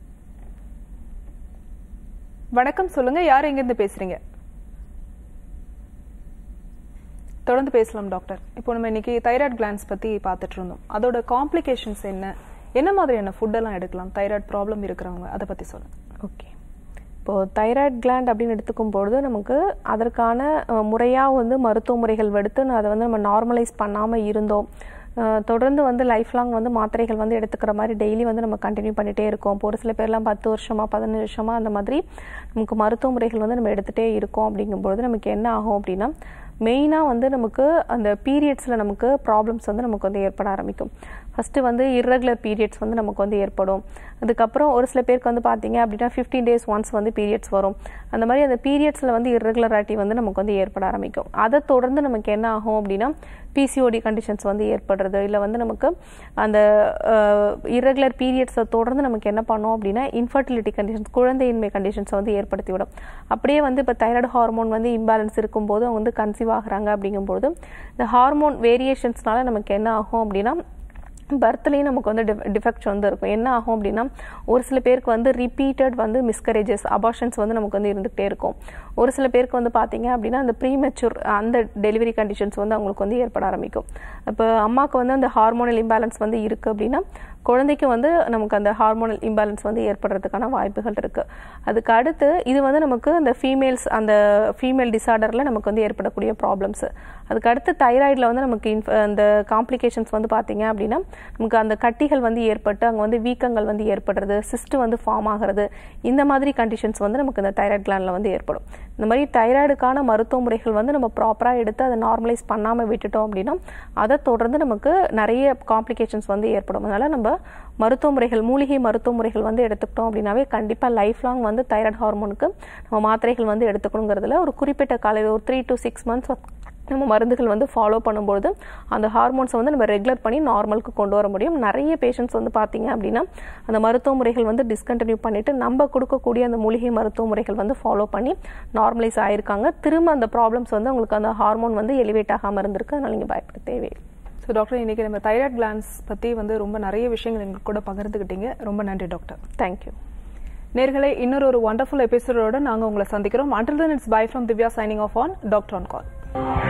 வணக்கம் சொல்லுங்க யார் எங்கிருந்து பேசுறீங்க தொடர்ந்து பேசலாம் டாக்டர் இப்போ நம்ம இன்னைக்கு தைராய்டு கிளான்ஸ் பத்தி பார்த்துட்டு இருந்தோம் அதோட காம்ப்ளிகேஷன்ஸ் என்ன என்ன மாதிரியான ஃபுட்டெல்லாம் எடுக்கலாம் தைராய்டு ப்ராப்ளம் இருக்கிறவங்க அதை பத்தி சொல்லுங்க ஓகே இப்போது தைராய்டு கிளாண்ட் அப்படின்னு எடுத்துக்கும் பொழுது நமக்கு அதற்கான முறையாக வந்து மருத்துவ முறைகள் எடுத்து நான் அதை வந்து நம்ம நார்மலைஸ் பண்ணாமல் இருந்தோம் அஹ் தொடர்ந்து வந்து லைஃப் லாங் வந்து மாத்திரைகள் வந்து எடுத்துக்கிற மாதிரி டெய்லி வந்து நம்ம கண்டினியூ பண்ணிகிட்டே இருக்கோம் இப்போ ஒரு சில பேர்லாம் பத்து வருஷமா பதினஞ்சு வருஷமா அந்த மாதிரி நமக்கு மருத்துவ முறைகள் வந்து நம்ம எடுத்துகிட்டே இருக்கோம் அப்படிங்கும்பொழுது நமக்கு என்ன ஆகும் அப்படின்னா மெயினாக வந்து நமக்கு அந்த பீரியட்ஸில் நமக்கு ப்ராப்ளம்ஸ் வந்து நமக்கு வந்து ஏற்பட ஆரம்பிக்கும் ஃபஸ்ட்டு வந்து irregular பீரியட்ஸ் வந்து நமக்கு வந்து ஏற்படும் அதுக்கப்புறம் ஒரு சில பேருக்கு வந்து பார்த்தீங்க அப்படின்னா ஃபிஃப்டீன் டேஸ் ஒன்ஸ் வந்து பீரியட்ஸ் வரும் அந்த மாதிரி அந்த பீரியட்ஸில் வந்து irregularity வந்து நமக்கு வந்து ஏற்பட ஆரம்பிக்கும் அதை தொடர்ந்து நமக்கு என்ன ஆகும் அப்படின்னா பிசிஓடி கண்டிஷன்ஸ் வந்து ஏற்படுறது இல்லை வந்து நமக்கு அந்த irregular பீரியட்ஸை தொடர்ந்து நமக்கு என்ன பண்ணோம் அப்படின்னா இன்ஃபர்டிலிட்டி கண்டிஷன்ஸ் குழந்தையின்மை கண்டிஷன்ஸ் வந்து ஏற்படுத்தி விடும் அப்படியே வந்து இப்போ தைராய்டு ஹார்மோன் வந்து இம்பேலன்ஸ் இருக்கும்போது அவங்க வந்து கன்சீவ் ஆகுறாங்க அப்படிங்கும்போது இந்த ஹார்மோன் வேரியேஷன்ஸ்னால நமக்கு என்ன ஆகும் அப்படின்னா பர்த்லேயும் நமக்கு வந்து டிஃபெக்ட்ஸ் வந்து இருக்கும் என்ன ஆகும் அப்படின்னா ஒரு சில பேருக்கு வந்து ரிப்பீட்டட் வந்து மிஸ்கரேஜஸ் அபார்ஷன்ஸ் வந்து நமக்கு வந்து இருந்துகிட்டே இருக்கும் ஒரு சில பேருக்கு வந்து பார்த்தீங்க அப்படின்னா அந்த ப்ரீமெச்சூர் அந்த டெலிவரி கண்டிஷன்ஸ் வந்து அவங்களுக்கு வந்து ஏற்பட ஆரம்பிக்கும் இப்போ அம்மாவுக்கு வந்து அந்த ஹார்மோனல் இம்பேலன்ஸ் வந்து இருக்குது அப்படின்னா குழந்தைக்கு வந்து நமக்கு அந்த ஹார்மோனல் இம்பேலன்ஸ் வந்து ஏற்படுறதுக்கான வாய்ப்புகள் இருக்கு அதுக்கு அடுத்து இது வந்து நமக்கு அந்த ஃபீமேல்ஸ் அந்த ஃபீமேல் டிசார்டரில் நமக்கு வந்து ஏற்படக்கூடிய ப்ராப்ளம்ஸ் அதுக்கு அடுத்து தைராய்டில் வந்து நமக்கு inf- அந்த காம்ப்ளிகேஷன்ஸ் வந்து பார்த்தீங்க அப்படின்னா நமக்கு அந்த கட்டிகள் வந்து ஏற்பட்டு அங்கே வந்து வீக்கங்கள் வந்து ஏற்படுறது சிஸ்ட் வந்து ஃபார்ம் ஆகிறது இந்த மாதிரி கண்டிஷன்ஸ் வந்து நமக்கு இந்த தைராய்டு கிளாண்டில் வந்து ஏற்படும் இந்த மாதிரி தைராய்டுக்கான மருத்துவ முறைகள் வந்து நம்ம ப்ராப்பராக எடுத்து அதை நார்மலைஸ் பண்ணாமல் விட்டுட்டோம் அப்படின்னா அதை தொடர்ந்து நமக்கு நிறைய காம்ப்ளிகேஷன்ஸ் வந்து ஏற்படும் அதனால நம்ம மருத்துவ முறைகள் மூலிகை மருத்துவ முறைகள் வந்து எடுத்துக்கிட்டோம் அப்படின்னாவே கண்டிப்பாக லைஃப் லாங் வந்து தைராய்டு ஹார்மோனுக்கு நம்ம மாத்திரைகள் வந்து எடுத்துக்கணுங்கிறதுல ஒரு குறிப்பிட்ட காலையில் ஒரு த்ரீ டு சிக்ஸ் மந்த்ஸ் நம்ம மருந்துகள் வந்து ஃபாலோ பண்ணும்போது அந்த ஹார்மோன்ஸை வந்து நம்ம ரெகுலர் பண்ணி நார்மலுக்கு கொண்டு வர முடியும் நிறைய பேஷண்ட்ஸ் வந்து பார்த்தீங்க அப்படின்னா அந்த மருத்துவ முறைகள் வந்து டிஸ்கண்டினியூ பண்ணிட்டு நம்ம கொடுக்கக்கூடிய அந்த மூலிகை மருத்துவ முறைகள் வந்து ஃபாலோ பண்ணி நார்மலைஸ் ஆயிருக்காங்க திரும்ப அந்த ப்ராப்ளம்ஸ் வந்து உங்களுக்கு அந்த ஹார்மோன் வந்து எலிவேட் ஆகாமல் இருந்திருக்கு அதனால நீங்கள் பயப்பட தேவையில்லை ஸோ டாக்டர் இன்னைக்கு நம்ம தைராய்டு கிளான்ஸ் பத்தி வந்து ரொம்ப நிறைய விஷயங்கள் எங்களுக்கு கூட பகிர்ந்துக்கிட்டீங்க ரொம்ப நன்றி டாக்டர் தேங்க்யூ நேர்களே இன்னொரு ஒரு வண்டர்ஃபுல் எபிசோடோட நாங்க உங்களை சந்திக்கிறோம் until then it's bye from Divya signing off on doctor on call